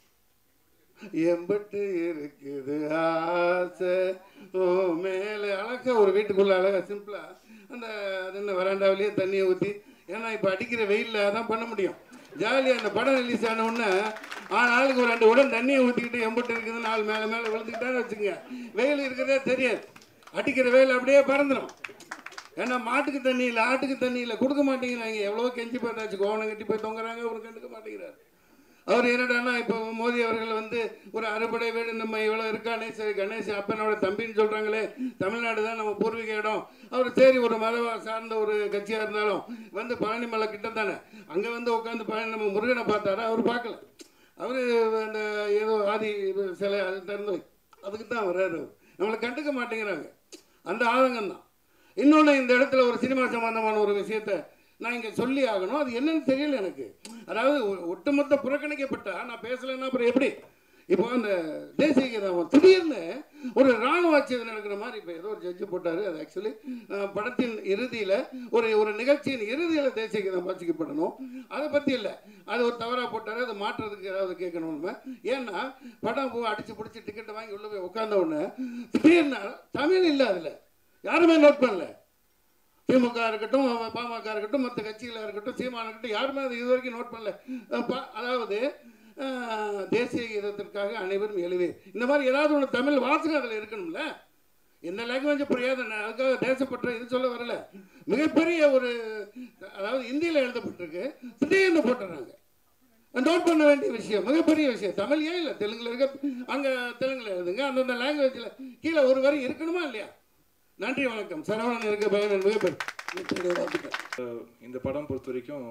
எம்பட்டு இருக்குது ஆசை ஓ மேலே அழகா ஒரு வீட்டுக்குள்ள அழகா சிம்பிளா அந்த அது என்ன வராண்டாவிலேயே தண்ணியை ஊற்றி ஏன்னா இப்போ அடிக்கிற வெயிலில் அதான் பண்ண முடியும் ஜாலியாக அந்த படம் ரிலீஸ் ஆன உடனே ஆள் ஆளுக்கு ஒரு ரெண்டு உடன் தண்ணியை ஊற்றிக்கிட்டு எம்பட்டு இருக்குதுன்னு ஆள் மேலே மேலே விழுந்துக்கிட்டான்னு வச்சுங்க வெயில் இருக்கிறதே தெரியாது அடிக்கிற வெயில் அப்படியே பறந்துடும் ஏன்னா மாட்டுக்கு தண்ணி இல்லை ஆட்டுக்கு தண்ணி இல்லை கொடுக்க மாட்டேங்கிறாங்க எவ்வளோ கெஞ்சி பார்த்தாச்சு கோவணம் கட்டி போய் தொங்குறாங்க அவர் கண்டுக்க மாட்டேங்கிறார் அவர் என்னடான்னா இப்போ மோடி அவர்கள் வந்து ஒரு அறுபடை வீடு நம்ம இவ்வளோ இருக்கானே சரி கணேஷ் அப்பனோட தம்பின்னு சொல்கிறாங்களே தமிழ்நாடு தான் நம்ம பூர்வீக இடம் அவர் சரி ஒரு மத சார்ந்த ஒரு கட்சியாக இருந்தாலும் வந்து பழனி மலை கிட்ட தானே அங்கே வந்து உட்காந்து பழனி நம்ம முருகனை பார்த்தாரா அவர் பார்க்கல அவர் அந்த ஏதோ ஆதி சிலை அது திறந்து வை. அதுக்கு தான் வர்றாரு அவர். நம்மளை கண்டுக்க மாட்டேங்கிறாங்க அந்த ஆதங்கம் தான் இன்னொன்று இந்த இடத்துல ஒரு சினிமா சம்பந்தமான ஒரு விஷயத்த நான் இங்கே சொல்லி ஆகணும் அது என்னன்னு தெரியல எனக்கு அதாவது ஒ- ஒட்டுமொத்த புறக்கணிக்கப்பட்டா நான் பேசலைன்னா அப்புறம் எப்படி இப்போ அந்த தேசிய கீதம் திடீர்னு ஒரு ராணுவ ஆட்சி இது நடக்கிற மாதிரி இப்போ ஏதோ ஒரு ஜட்ஜு போட்டார் அது ஆக்சுவலி படத்தின் இறுதியில் ஒரு ஒரு நிகழ்ச்சியின் இறுதியில் தேசிய கீதம் வாசிக்கப்படணும் அதை பற்றி இல்லை அது ஒரு தவறாக போட்டார் அதை மாற்றுறதுக்கு ஏதாவது கேட்கணும் நம்ம ஏன்னா படம் போ அடித்து பிடிச்சி டிக்கெட்டை வாங்கி உள்ளே போய் உட்கார்ந்த உடனே திடீர்னு தமிழ் இல்லை அதில் யாருமே நோட் பண்ணல திமுக இருக்கட்டும் பாமக இருக்கட்டும் மற்ற கட்சிகளாக இருக்கட்டும் சீமான் இருக்கட்டும் யாருமே அது இது வரைக்கும் நோட் பண்ணல அஹ் பா- அதாவது அஹ், தேசிய கீதத்திற்காக அனைவரும் எழுவே இந்த மாதிரி ஏதாவது ஒன்று தமிழ் வாசகம் அதில் இருக்கணும்ல என்ன லாங்குவேஜ் புரியாத நான் அதுக்காக தேசப்பற்ற இது சொல்ல வரல மிகப்பெரிய ஒரு அதாவது இந்தியில் எழுதப்பட்டிருக்கு திடீர்னு போட்டுறாங்க நோட் பண்ண வேண்டிய விஷயம் மிகப்பெரிய விஷயம் தமிழ் ஏன் இல்லை தெலுங்குல இருக்க அங்கே தெலுங்குல எழுதுங்க அந்தந்த லாங்குவேஜில் கீழே ஒரு வரி இருக்கணுமா இல்லையா நன்றி வணக்கம் சரவணன் இருக்க பயம் என்பது பெரிய வாழ்த்துக்கள் அஹ் இந்த படம் பொறுத்த வரைக்கும்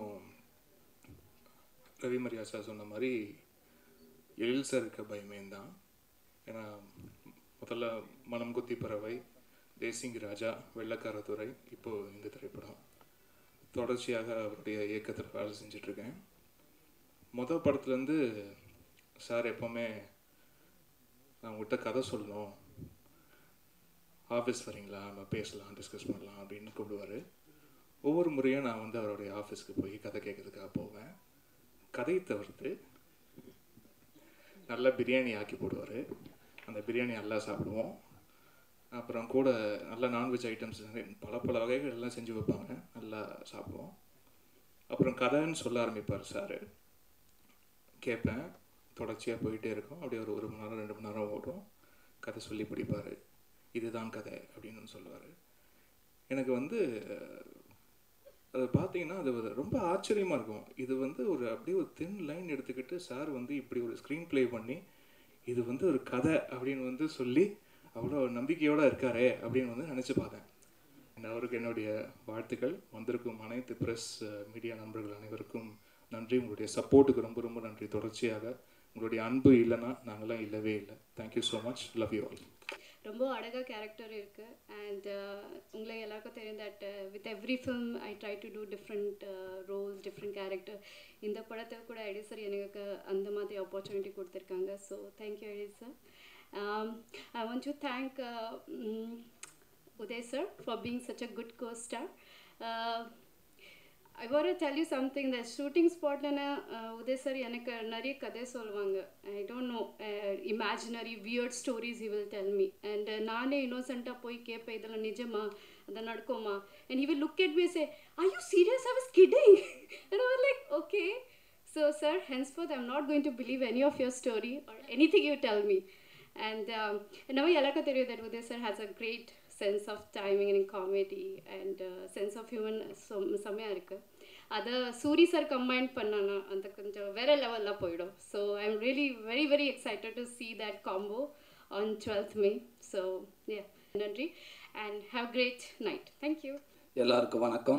ரவி மரியா சார் சொன்ன மாதிரி எழில் சார் இருக்க பயமே தான் ஏன்னா முதல்ல மனம் குத்தி பறவை தேசிங் ராஜா வெள்ளக்காரத்துறை இப்போ இந்த திரைப்படம் தொடர்ச்சியாக அவருடைய இயக்கத்தில் வேலை செஞ்சிட்ருக்கேன் மொதல் படத்துலேருந்து சார் எப்போவுமே நான் உங்கள்கிட்ட கதை சொல்லணும் ஆஃபீஸ் வரீங்களா நம்ம பேசலாம் டிஸ்கஸ் பண்ணலாம் அப்படின்னு கூப்பிடுவார் ஒவ்வொரு முறையும் நான் வந்து அவருடைய ஆஃபீஸ்க்கு போய் கதை கேட்கறதுக்காக போவேன் கதையை தவிர்த்து நல்லா பிரியாணி ஆக்கி போடுவார் அந்த பிரியாணி நல்லா சாப்பிடுவோம் அப்புறம் கூட நல்ல நான்வெஜ் ஐட்டம்ஸ் பல பல வகைகள் எல்லாம் செஞ்சு வைப்பாங்க நல்லா சாப்பிடுவோம் அப்புறம் கதைன்னு சொல்ல ஆரம்பிப்பார் சார் கேட்பேன் தொடர்ச்சியாக போயிட்டே இருக்கும் அப்படியே ஒரு ஒரு மணி நேரம் ரெண்டு மணி நேரம் ஓடும் கதை சொல்லி பிடிப்பார் இதுதான் கதை அப்படின்னு சொல்லுவார் எனக்கு வந்து அதை பார்த்தீங்கன்னா அது ஒரு ரொம்ப ஆச்சரியமாக இருக்கும் இது வந்து ஒரு அப்படியே ஒரு தின் லைன் எடுத்துக்கிட்டு சார் வந்து இப்படி ஒரு ஸ்க்ரீன் ப்ளே பண்ணி இது வந்து ஒரு கதை அப்படின்னு வந்து சொல்லி அவ்வளோ நம்பிக்கையோடு இருக்காரே அப்படின்னு வந்து நினச்சி பார்த்தேன் And அவருக்கு என்னுடைய வாழ்த்துக்கள் வந்திருக்கும் அனைத்து ப்ரெஸ் மீடியா நண்பர்கள் அனைவருக்கும் நன்றி உங்களுடைய சப்போர்ட்டுக்கு ரொம்ப ரொம்ப நன்றி தொடர்ச்சியாக உங்களுடைய அன்பு இல்லைன்னா நாங்களாம் இல்லவே இல்லை thank you so much love you all ரொம்ப அழகாக கேரக்டர் இருக்குது அண்ட் உங்களை எல்லாருக்கும் தெரியும் that with every film I try to do different roles different character இந்த படத்தை கூட எடி சார் எனக்கு அந்த மாதிரி ஆப்பர்ச்சுனிட்டி கொடுத்துருக்காங்க ஸோ தேங்க்யூ எடி sir I want to thank Uday sir for being such a good co star I want tell you something the shooting ஸ்பாட்லனா Uday sir எனக்கு நிறைய கதை சொல்லுவாங்க I don't know imaginary weird stories he will tell me and நானே இன்னோசென்ட்டாக போய் கேட்பேன் இதெல்லாம் நிஜமா அது நடக்குமா and he will look at me say I you serious I was kidding and I like okay so sir henceforth I'm not going to believe any of your story or anything you tell me and நம்ம எல்லாருக்கும் தெரியும் that Uday sir has a great sense of timing and comedy and sense of human செம்மையாக இருக்குது அதை Suri sir combine பண்ணானா அந்த கொஞ்சம் வேற லெவலில் போயிடும் so I am really very very excited to see that combo on twelfth May so ஏ நன்றி and have great night thank you எல்லாருக்கும் வணக்கம்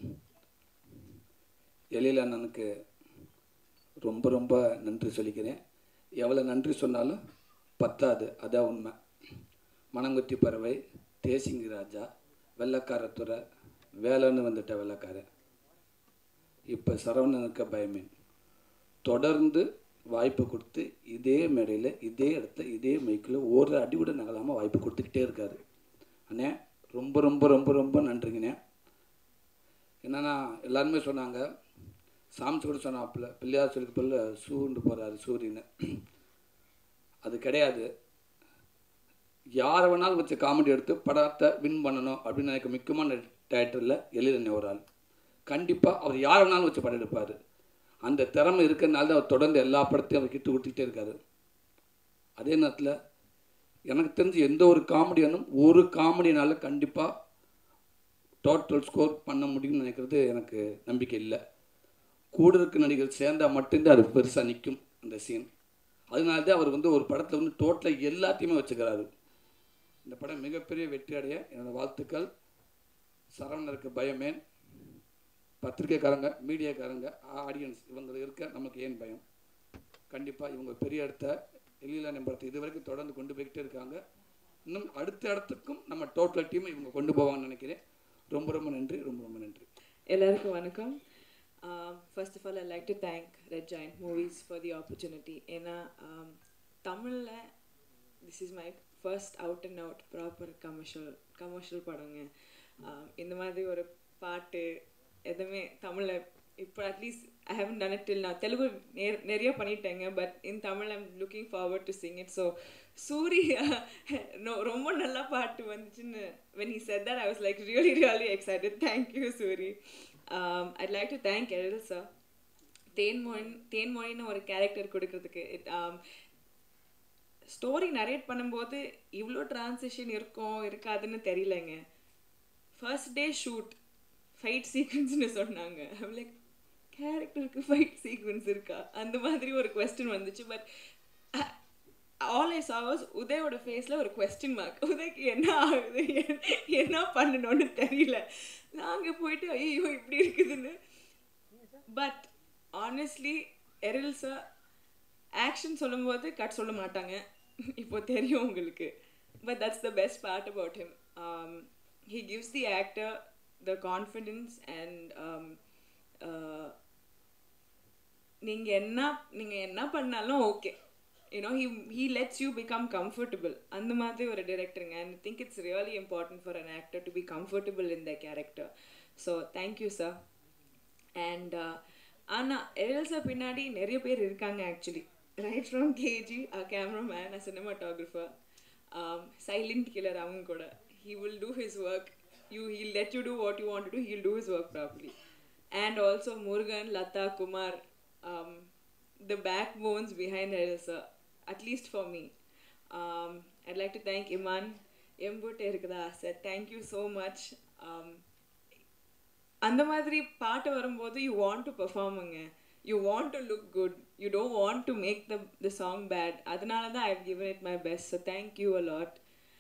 எழில் அண்ணனுக்கு ரொம்ப ரொம்ப நன்றி சொல்லிக்கிறேன் எவ்வளோ நன்றி சொன்னாலும் பத்தாது அதான் உண்மை மணங்குத்தி பறவை தேசிங்கி ராஜா வெள்ளக்காரத்துறை வேலைன்னு வந்துட்ட வெள்ளக்காரன் இப்போ சரவணனுக்கு பயமே தொடர்ந்து வாய்ப்பு கொடுத்து இதே மேடையில் இதே இடத்துல இதே மைக்கில் ஒரு அடி கூட நகலாமல் வாய்ப்பு கொடுத்துக்கிட்டே இருக்காரு அண்ணே ரொம்ப ரொம்ப ரொம்ப ரொம்ப நன்றிங்கண்ணே என்னன்னா எல்லாருமே சொன்னாங்க சாமிச்சு கூட சொன்னாப்புல பிள்ளையார் சொல்லிக்கு பிள்ளை சூண்டு போகிறாரு சூரியனை அது கிடையாது யாரை வேணாலும் வச்சு காமெடி எடுத்து படத்தை வின் பண்ணணும் அப்படின்னு எனக்கு முக்கியமான டேரக்டரில் எழிலண்ணே ஒரு ஆள் கண்டிப்பாக அவர் யாரை வேணாலும் வச்சு படம் எடுப்பார் அந்த திறமை இருக்கிறதுனால தான் அவர் தொடர்ந்து எல்லா படத்தையும் அவர் கிட்டு கொடுத்துக்கிட்டே இருக்காரு அதே நேரத்தில் எனக்கு தெரிஞ்சு எந்த ஒரு காமெடியானும் ஒரு காமெடினால கண்டிப்பாக டோட்டல் ஸ்கோர் பண்ண முடியும்னு நினைக்கிறது எனக்கு நம்பிக்கை இல்லை கூட இருக்க நடிகர் சேர்ந்தால் மட்டும்தான் அது பெருசாக நிற்கும் அந்த சீன் அதனால தான் அவர் வந்து ஒரு படத்தில் வந்து டோட்டலாக எல்லாத்தையுமே வச்சுக்கிறாரு இந்த படம் மிகப்பெரிய வெற்றி அடைய என்னோடய வாழ்த்துக்கள் சரவணருக்கு பயமேன் பத்திரிக்கைக்காரங்க மீடியாக்காரங்க ஆடியன்ஸ் இவங்க இருக்க நமக்கு ஏன் பயம் கண்டிப்பாக இவங்க பெரிய இடத்த எழிலா நம்பரத்தை இது வரைக்கும் தொடர்ந்து கொண்டு போய்கிட்டே இருக்காங்க இன்னும் அடுத்த இடத்துக்கும் நம்ம டோட்டல் டீம் இவங்க கொண்டு போவாங்கன்னு நினைக்கிறேன் ரொம்ப ரொம்ப நன்றி ரொம்ப ரொம்ப நன்றி எல்லாருக்கும் வணக்கம் first of all I like to thank Red Giant Movies for the opportunity ஏன்னா தமிழில் this is my first out and out proper commercial commercial படங்க இந்த மாதிரி ஒரு பாட்டு எதுவுமே தமிழில் இப்போ at least I haven't done it till நான் தெலுங்கு நிறைய பண்ணிட்டேங்க but in Tamil I'm looking forward to sing it so Soori ரொம்ப நல்லா பாட்டு வந்துச்சுன்னு when he said that I was like really really excited thank you Soori I'd like to thank Ezhil sir Thenmozhi தேன்மொழின்னு ஒரு character கொடுக்கறதுக்கு இட் ஸ்டோரி நரேட் பண்ணும்போது இவ்வளோ ட்ரான்சிஷன் இருக்கும் இருக்காதுன்னு தெரியலங்க ஃபர்ஸ்ட் டே ஷூட் ஃபைட் சீக்வன்ஸ்னு சொன்னாங்க லைக் கேரக்டருக்கு ஃபைட் சீக்வன்ஸ் இருக்கா அந்த மாதிரி ஒரு கொஸ்டின் வந்துச்சு பட் ஆல் ஐ சாவஸ் உதயோட ஃபேஸில் ஒரு கொஸ்டின் மார்க் உதய்க்கு என்ன ஆகுது என்ன- என்ன பண்ணணும்னு தெரியல நாங்கள் போயிட்டு ஐயோ இப்படி இருக்குதுன்னு but honestly Ezhil sir action சொல்லும்போது கட் சொல்ல மாட்டாங்க இப்போ தெரியும் உங்களுக்கு but that's the best part about him he gives the actor the confidence and நீங்கள் என்ன நீங்கள் என்ன பண்ணாலும் okay you know he he lets you become comfortable அந்த மாதிரி ஒரு டிரெக்டருங்க and think it's really important for an actor to be comfortable in the character so thank you sir and ஆனால் எல்சா பின்னாடி நிறைய பேர் இருக்காங்க actually right from KG uh cameraman uh cinematographer silent killer அவங்க கூட he will do his work you he'll let you do what you want to he'll do his work properly and also Murugan Latha Kumar um, the backbones behind Elsa, at least for me. Um, I'd like to thank Iman Embut இருக்குதா sir thank you so much அந்த மாதிரி பாட்டு வரும்போது you want to பெர்ஃபார்முங்க you want to look good you don't want to make the the song bad அதனால தான் I given it my best so thank you a lot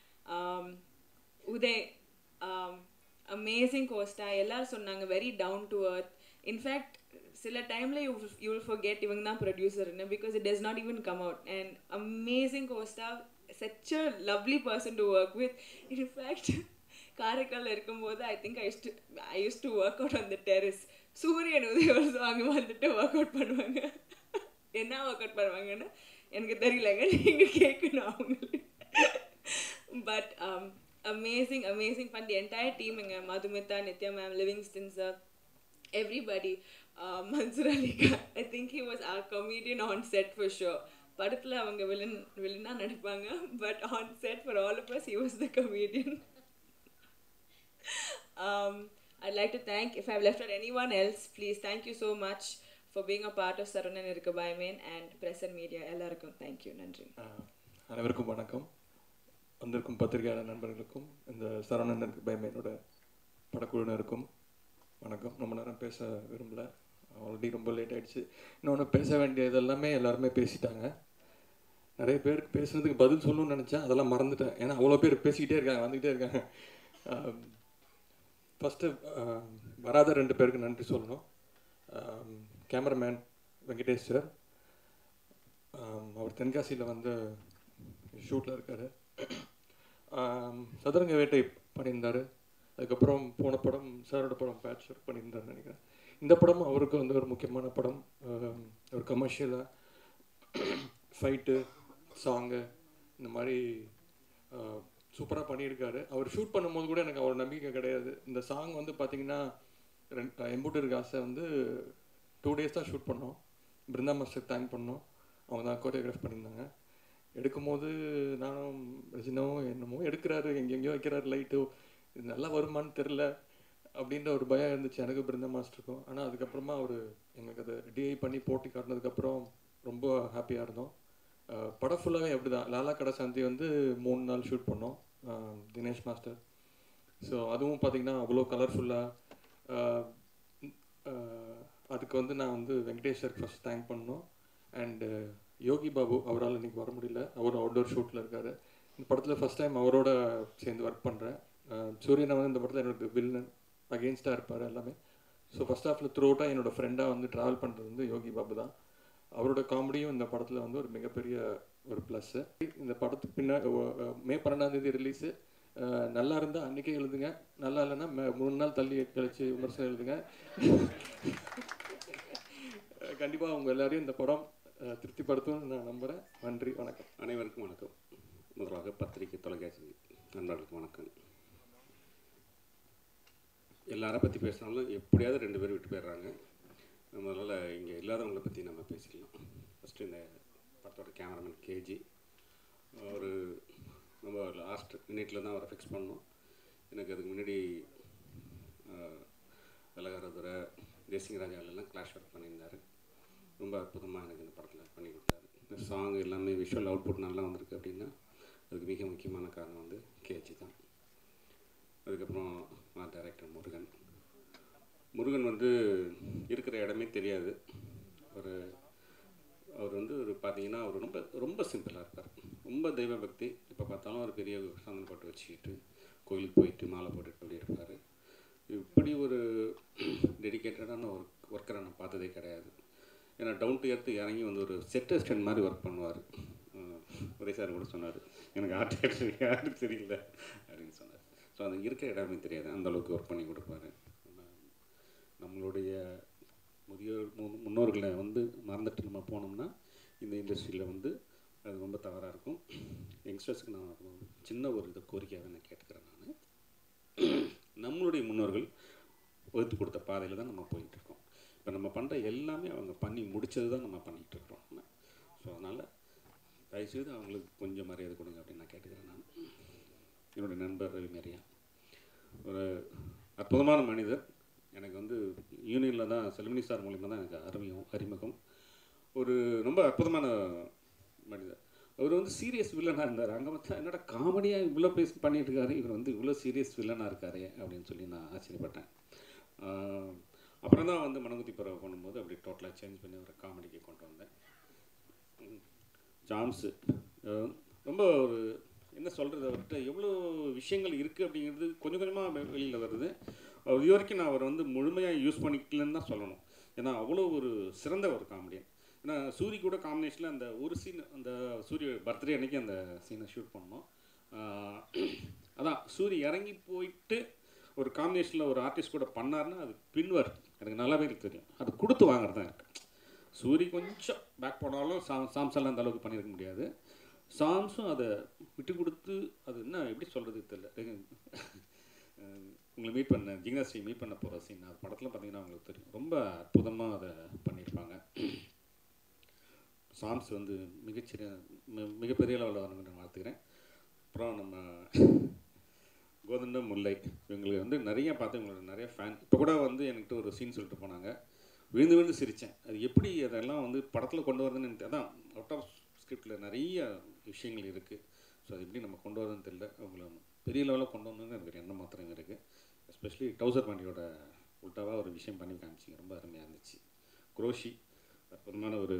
Uday amazing costar எல்லாரும் சொன்னாங்க very down to earth in fact சில டைமில் you you will forget இவங்க தான் ப்ரொடியூசர்னு because it does not even come out and amazing Costa such a lovely person to work with in fact காரைக்காலில் இருக்கும்போது I think I use to I use to work out on the terrace சூரியன் உதயம் அங்கே வந்துட்டு work out பண்ணுவாங்க என்ன work out பண்ணுவாங்கன்னு எனக்கு தெரியலங்க நீங்கள் கேட்கணும் அவங்களுக்கு பட் அமேசிங் அமேசிங் பண்ண தி என்டையர் டீமுங்க Madhumitha Nithya ma'am Livingston sir everybody. Uh, Mansur Ali Khan, I think he was our comedian on set for sure. படத்தில் அவங்க வில்லன் வில்லனாக நடிப்பாங்க but on set for all of us he was the comedian I'd like to thank, if I've left out anyone else, please thank you so much for being a part of Sarunan Irkabaymen and press and media. எல்லாருக்கும் thank you நன்றி அனைவருக்கும் வணக்கம் வந்திருக்கும் பத்திரிகையாளர் நண்பர்களுக்கும் இந்த சரவணனுக்கு பயமேனோட படக்குழுவினருக்கும் வணக்கம் ரொம்ப நேரம் பேச விரும்பல ஆல்ரெடி ரொம்ப லேட் ஆயிடுச்சு இன்னொன்று பேச வேண்டியது எல்லாமே எல்லாருமே பேசிட்டாங்க நிறைய பேருக்கு பேசுனதுக்கு பதில் சொல்லணும்னு நினச்சேன் அதெல்லாம் மறந்துட்டேன் ஏன்னா அவ்வளோ பேர் பேசிக்கிட்டே இருக்காங்க வந்துக்கிட்டே இருக்காங்க ஃபஸ்ட்டு வராத ரெண்டு பேருக்கு நன்றி சொல்லணும் கேமராமேன் வெங்கடேஷ் சார் அவர் தென்காசியில் வந்து ஷூட்டில் இருக்கார் சதுரங்க வேட்டை பண்ணியிருந்தார் அதுக்கப்புறம் போன படம் சாரோட படம் பேட்ச் ஒர்க் பண்ணியிருந்தாருன்னு நினைக்கிறேன் இந்த படம் அவருக்கு வந்து ஒரு முக்கியமான படம் ஆம், ஒரு கமர்ஷியலாக ஃபைட்டு சாங்கு இந்த மாதிரி சூப்பராக பண்ணியிருக்காரு அவர் ஷூட் பண்ணும்போது கூட எனக்கு அவ்வளோ நம்பிக்கை கிடையாது இந்த சாங் வந்து பார்த்தீங்கன்னா ரெண்டு எம்பூட்டர் காசை வந்து டூ டேஸ் தான் ஷூட் பண்ணோம் பிருந்தா மாஸ்டர் தேங்க் பண்ணோம் அவங்க தான் கோரியோகிராஃப் பண்ணியிருந்தாங்க எடுக்கும்போது நானும் ரஜினாவும் என்னமோ எடுக்கிறாரு எங்கெங்கேயோ வைக்கிறாரு லைட்டு இது நல்லா வருமான்னு தெரில அப்படின்ற ஒரு பயம் இருந்துச்சு எனக்கு பிருந்தா மாஸ்டருக்கும் ஆனால் அதுக்கப்புறமா அவர் எங்களுக்கு அதை டிஐ பண்ணி போட்டி காட்டினதுக்கப்புறம் ரொம்ப ஹாப்பியாக இருந்தோம் அஹ் படம் ஃபுல்லாகவே அப்படி தான் லாலா கடை சந்தி வந்து மூணு நாள் ஷூட் பண்ணோம் அஹ் தினேஷ் மாஸ்டர் ஸோ அதுவும் பார்த்தீங்கன்னா அவ்வளோ கலர்ஃபுல்லாக அதுக்கு வந்து நான் வந்து வெங்கடேஷருக்கு ஃபஸ்ட் தேங்க் பண்ணோம் அண்டு யோகி பாபு அவரால் இன்னைக்கு வர முடியல அவர் அவுட்டோர் ஷூட்டில் இருக்கார் இந்த படத்தில் ஃபஸ்ட் டைம் அவரோட சேர்ந்து ஒர்க் பண்ணுறேன் சூரியனை வந்து இந்த படத்தில் எனக்கு வில்லன் அகெயின்ஸ்டாக இருப்பார் எல்லாமே ஸோ ஃபஸ்ட் ஹாஃபில் த்ரூ அவுட்டாக என்னோட ஃப்ரெண்டாக வந்து ட்ராவல் பண்ணுறது வந்து யோகி பாபு தான் அவரோட காமெடியும் இந்த படத்தில் வந்து ஒரு மிகப்பெரிய ஒரு ப்ளஸ்ஸு இந்த படத்துக்கு பின்னா ஒ- அஹ் மே பன்னெண்டாம் தேதி ரிலீஸு நல்லா இருந்தால் அன்றைக்கே எழுதுங்க நல்லா இல்லைன்னா மே- மூணு நாள் தள்ளி கழிச்சு விமர்சனம் எழுதுங்க கண்டிப்பாக அவங்க எல்லாரையும் இந்த படம் அஹ், திருப்திப்படுத்தும்னு நான் நம்புகிறேன் நன்றி வணக்கம் அனைவருக்கும் வணக்கம் முதலாக பத்திரிகை தொலைக்காட்சி நண்பர்களுக்கு வணக்கம் எல்லாரை பற்றி பேசினாலும் எப்படியாவது ரெண்டு பேர் விட்டு போயிடுறாங்க அதனால் இங்கே இல்லாதவங்களை பற்றி நம்ம பேசிக்கலாம் ஃபஸ்ட்டு இந்த படத்தோட கேமராமேன் கேஜி ஒரு நம்ம லாஸ்ட் மினிட்ல தான் அவரை ஃபிக்ஸ் பண்ணோம் எனக்கு அதுக்கு முன்னாடி விலகரதுரை தேசிங்கராஜா எல்லாம் கிளாஷ் ஒர்க் பண்ணியிருந்தார் ரொம்ப அற்புதமாக எனக்கு இந்த படத்தில் பண்ணி கொடுத்தாரு இந்த சாங் எல்லாமே விஷுவல் அவுட்புட் நல்லா வந்திருக்கு அப்படின்னா அதுக்கு மிக முக்கியமான காரணம் வந்து கேஜி தான் அதுக்கப்புறம் நான் டைரக்டர் முருகன் முருகன் வந்து இருக்கிற இடமே தெரியாது ஒரு அவர் வந்து ஒரு பார்த்தீங்கன்னா அவர் ரொம்ப ரொம்ப சிம்பிளாக இருப்பார் ரொம்ப தெய்வ பக்தி இப்போ பார்த்தாலும் ஒரு பெரிய சந்தன போட்டு வச்சுக்கிட்டு கோயிலுக்கு போயிட்டு மாலை போட்டுட்டு அப்படி இருப்பார் இப்படி ஒரு டெடிக்கேட்டடான ஒரு ஒர்க்கரை நான் பார்த்ததே கிடையாது ஏன்னா டவுன் டு எர்த்து இறங்கி வந்து ஒரு செட் அசிஸ்டன்ட் மாதிரி ஒர்க் பண்ணுவார் ஒரே சார் கூட சொன்னார் எனக்கு ஆர்ட் டேரக்டர் யாரும் தெரியல அப்படின்னு சொன்னார் ஸோ அது இருக்கிற இடமே தெரியாது அந்த அளவுக்கு ஒர்க் பண்ணி கொடுப்பாரு நம்ம- நம்மளுடைய முதியோர் மு- முன்னோர்களை வந்து மறந்துட்டு நம்ம போனோம்னா இந்த இண்டஸ்ட்ரியில் வந்து அது ரொம்ப தவறாக இருக்கும் யங்ஸ்டர்ஸுக்கு நான் ஒரு சின்ன ஒரு இது கோரிக்கையாகவே நான் கேட்டுக்கிறேன் நான் நம்மளுடைய முன்னோர்கள் வகுத்து கொடுத்த பாதையில் தான் நம்ம போயிட்டு இருக்கோம் இப்போ நம்ம பண்ணுற எல்லாமே அவங்க பண்ணி முடிச்சது தான் நம்ம பண்ணிகிட்டு இருக்கிறோம் ஸோ அதனால் தயவுசெய்து அவங்களுக்கு கொஞ்சம் மரியாதை கொடுங்க அப்படின்னு நான் கேட்டுக்கிறேன் நான் என்னுடைய நண்பர் ரவிமரியா ஒரு அற்புதமான மனிதர் எனக்கு வந்து யூனியனில் தான் செல்மினி சார் மூலிமா தான் எனக்கு அறிமுகம் அறிமுகம் ஒரு ரொம்ப அற்புதமான மனிதர் அவர் வந்து சீரியஸ் வில்லனாக இருந்தார் அங்கே பார்த்தா என்னடா காமெடியாக இவ்வளோ பேசி பண்ணிட்டு இருக்காரு இவர் வந்து இவ்வளோ சீரியஸ் வில்லனாக இருக்காரு அப்படின்னு சொல்லி நான் ஆச்சரியப்பட்டேன் ஆஹ் அப்புறம் தான் வந்து மனகுத்தி பறவை பண்ணும்போது அப்படி டோட்டலாக சேஞ்ச் பண்ணி ஒரு காமெடிக்கு கொண்டு வந்தேன் ம். ஜாம்ஸு அஹ் ரொம்ப ஒரு என்ன சொல்கிறது அவர்கிட்ட எவ்வளோ விஷயங்கள் இருக்குது அப்படிங்கிறது கொஞ்சம் கொஞ்சமாக வெளியில் வருது அவர் இது வரைக்கும் நான் அவர் வந்து முழுமையாக யூஸ் பண்ணிக்கலன்னு தான் சொல்லணும் ஏன்னா அவ்வளோ ஒரு சிறந்த ஒரு காமெடியன் ஏன்னா சூரி கூட காம்பினேஷனில் அந்த ஒரு சீன் அந்த சூரிய பர்த்டே அன்னைக்கு அந்த சீனை ஷூட் பண்ணோம் ஆஹ் அதான் சூரி இறங்கி போயிட்டு ஒரு காம்பினேஷனில் ஒரு ஆர்டிஸ்ட் கூட பண்ணாருன்னா அது பின்வர் எனக்கு நல்லாவே எனக்கு தெரியும் அது கொடுத்து வாங்குறது தான் இருக்கு சூரி கொஞ்சம் பேக் போனாலும் சாம் சாம்செல்லாம் அந்த அளவுக்கு பண்ணியிருக்க முடியாது சாம்ஸும் அதை விட்டு கொடுத்து அது என்ன எப்படி சொல்கிறது தெரியல அஹ் உங்களை மீட் பண்ண ஜிங்னாஸ்ரீ மீட் பண்ண போகிற சீன் அது படத்தில் பார்த்தீங்கன்னா உங்களுக்கு தெரியும் ரொம்ப அற்புதமாக அதை பண்ணியிருப்பாங்க சாம்ஸ் வந்து மிகச்சிறிய மி- மிகப்பெரிய லெவலில் வரணும்னு நான் வாழ்த்துக்கிறேன் அப்புறம் நம்ம கோதண்டம் முல்லை இவங்களுக்கு வந்து நிறைய பார்த்து இவங்களோட நிறைய ஃபேன் இப்போ கூட வந்து என்கிட்ட ஒரு சீன் சொல்லிட்டு போனாங்க விழுந்து விழுந்து சிரித்தேன் அது எப்படி அதெல்லாம் வந்து படத்தில் கொண்டு வரதுன்னு எனக்கு அதான் அவுட் ஆஃப் ஸ்கிரிப்டில் நிறைய விஷயங்கள் இருக்குது ஸோ அது எப்படி நம்ம கொண்டு வரதுன்னு தெரியல அவங்கள பெரிய லெவலில் கொண்டு வரணும்னு எனக்கு ஒரு எண்ணம் மாத்திரம் இருக்குது எஸ்பெஷலி டவுசர் பாண்டியோட உல்ட்டாவாக ஒரு விஷயம் பண்ணி காமிச்சிங்க ரொம்ப அருமையாக இருந்துச்சு குரோஷி அற்புதமான ஒரு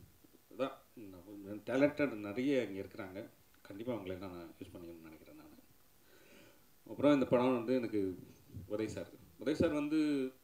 இதான் டேலண்டட் நிறைய இங்கே இருக்கிறாங்க கண்டிப்பாக அவங்களை நான் யூஸ் பண்ணிக்கணும்னு நினைக்கிறேன் நான் அப்புறம் இந்த படம் வந்து எனக்கு உதய் சார் உதய் சார் வந்து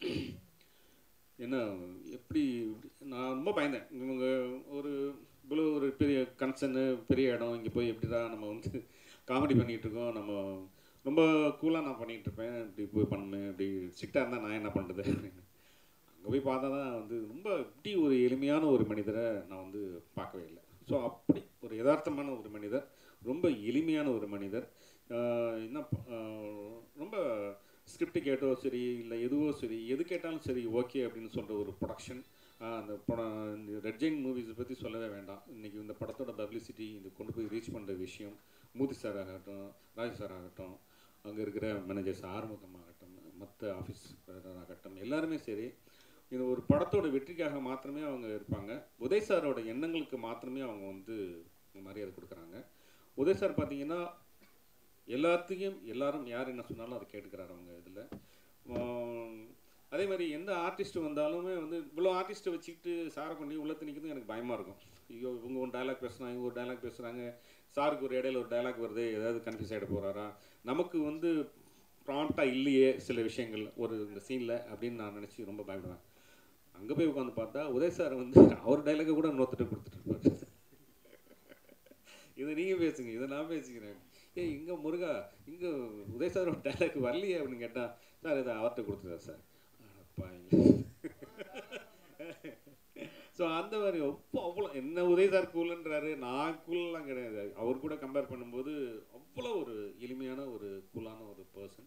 என்ன எப்படி நான் ரொம்ப பயந்தேன் இவங்க ஒரு இவ்வளோ ஒரு பெரிய கன்சர்னு பெரிய இடம் இங்கே போய் எப்படி தான் நம்ம வந்து காமெடி பண்ணிகிட்டு இருக்கோம் நம்ம ரொம்ப கூலாக நான் பண்ணிகிட்டு இருப்பேன் இப்படி போய் பண்ணுவேன் இப்படி ஸ்ட்ரிக்டாக இருந்தால் நான் என்ன பண்ணுறது அப்படின்னு அங்கே போய் பார்த்தா தான் வந்து ரொம்ப இப்படி ஒரு எளிமையான ஒரு மனிதரை நான் வந்து பார்க்கவே இல்லை ஸோ அப்படி ஒரு யதார்த்தமான ஒரு மனிதர் ரொம்ப எளிமையான ஒரு மனிதர் ஆஹ் என்ன ப- ஆஹ் ரொம்ப ஸ்கிரிப்ட் கேட்டோ சரி இல்லை எதுவோ சரி எது கேட்டாலும் சரி ஓகே அப்படின்னு சொல்கிற ஒரு ப்ரொடக்ஷன் அந்த படம் இந்த ரெட் ஜெயின் மூவிஸை பற்றி சொல்லவே வேண்டாம் இன்றைக்கி இந்த படத்தோட பப்ளிசிட்டி இது கொண்டு போய் ரீச் பண்ணுற விஷயம் மூர்த்தி சார் ஆகட்டும் ராஜ் சார் ஆகட்டும் அங்கே இருக்கிற மேனேஜர்ஸ் ஆறுமுகம் ஆகட்டும் மற்ற ஆஃபீஸ் ஆகட்டும் எல்லாருமே சரி இது ஒரு படத்தோட வெற்றிக்காக மாத்திரமே அவங்க இருப்பாங்க உதய் சாரோட எண்ணங்களுக்கு மாத்திரமே அவங்க வந்து மரியாதை கொடுக்குறாங்க உதய் சார் பார்த்தீங்கன்னா எல்லாத்தையும் எல்லாரும் யார் என்ன சொன்னாலும் அதை கேட்டுக்கிறாரு அவங்க இதில் அதே மாதிரி எந்த ஆர்டிஸ்ட் வந்தாலுமே வந்து இவ்வளோ ஆர்டிஸ்ட்டை வச்சுக்கிட்டு சாரை பண்ணி உள்ள திணிக்கிறது எனக்கு பயமாக இருக்கும் ஐயோ இவங்க ஒரு டயலாக் பேசுகிறாங்க இவங்க ஒரு டயலாக் பேசுகிறாங்க சாருக்கு ஒரு இடையில ஒரு டயலாக் வருது ஏதாவது கன்ஃபியூஸ் ஆகிட போகிறாரா நமக்கு வந்து ப்ராம்ப்டாக இல்லையே சில விஷயங்கள் ஒரு இந்த சீனில் அப்படின்னு நான் நினச்சி ரொம்ப பயப்படுவேன் அங்கே போய் உட்காந்து பார்த்தா உதய் சார் வந்து அவர் டைலாக்கை கூட நோத்துட்டு கொடுத்துட்டு இருப்பாரு இதை நீங்கள் பேசுங்க இதை நான் பேசிக்கிறேன் ஏய் இங்கே முருகா இங்கே உதய் சார் ஒரு டைலாக் வரலையே அப்படின்னு கேட்டால் சார் இதை அவர்கிட்ட கொடுத்துட்டார் சார் ஸோ அந்த மாதிரி ரொம்ப அவ்வளோ என்ன உதய் சார் கூலுன்றாரு நான் கூல்லாம் கிடையாது அவர் கூட கம்பேர் பண்ணும்போது அவ்வளோ ஒரு எளிமையான ஒரு கூலான ஒரு பர்சன்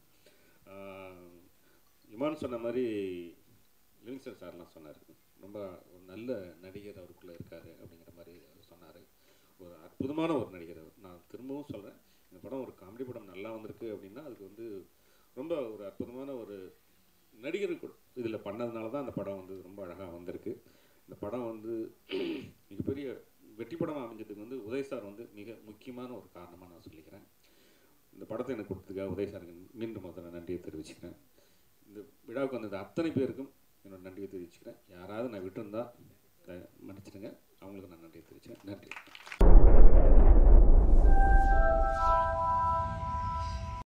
இமான் சொன்ன மாதிரி லிவிங்ஸ்டன் சார்லாம் சொன்னார் ரொம்ப ஒரு நல்ல நடிகர் அவருக்குள்ளே இருக்கார் அப்படிங்கிற மாதிரி சொன்னார் ஒரு அற்புதமான ஒரு நடிகர் அவர் நான் திரும்பவும் சொல்கிறேன் இந்த படம் ஒரு காமெடி படம் நல்லா வந்திருக்கு அப்படின்னா அதுக்கு வந்து ரொம்ப ஒரு அற்புதமான ஒரு நடிகர் இதில் பண்ணதுனால தான் அந்த படம் வந்து ரொம்ப அழகாக வந்திருக்கு இந்த படம் வந்து மிகப்பெரிய வெற்றி படம் அமைஞ்சதுக்கு வந்து உதய் சார் வந்து மிக முக்கியமான ஒரு காரணமாக நான் சொல்லிக்கிறேன் இந்த படத்தை எனக்கு கொடுத்ததுக்காக உதய் சாருக்கு மீண்டும் முதல்ல நன்றியை தெரிவிச்சுக்கிறேன் இந்த விழாவுக்கு வந்தது அத்தனை பேருக்கும் என்னோட நன்றியை தெரிவிச்சுக்கிறேன் யாராவது நான் விட்டுருந்தா அஹ், மன்னிச்சிடுங்க அவங்களுக்கு நான் நன்றி தெரிவித்தேன் நன்றி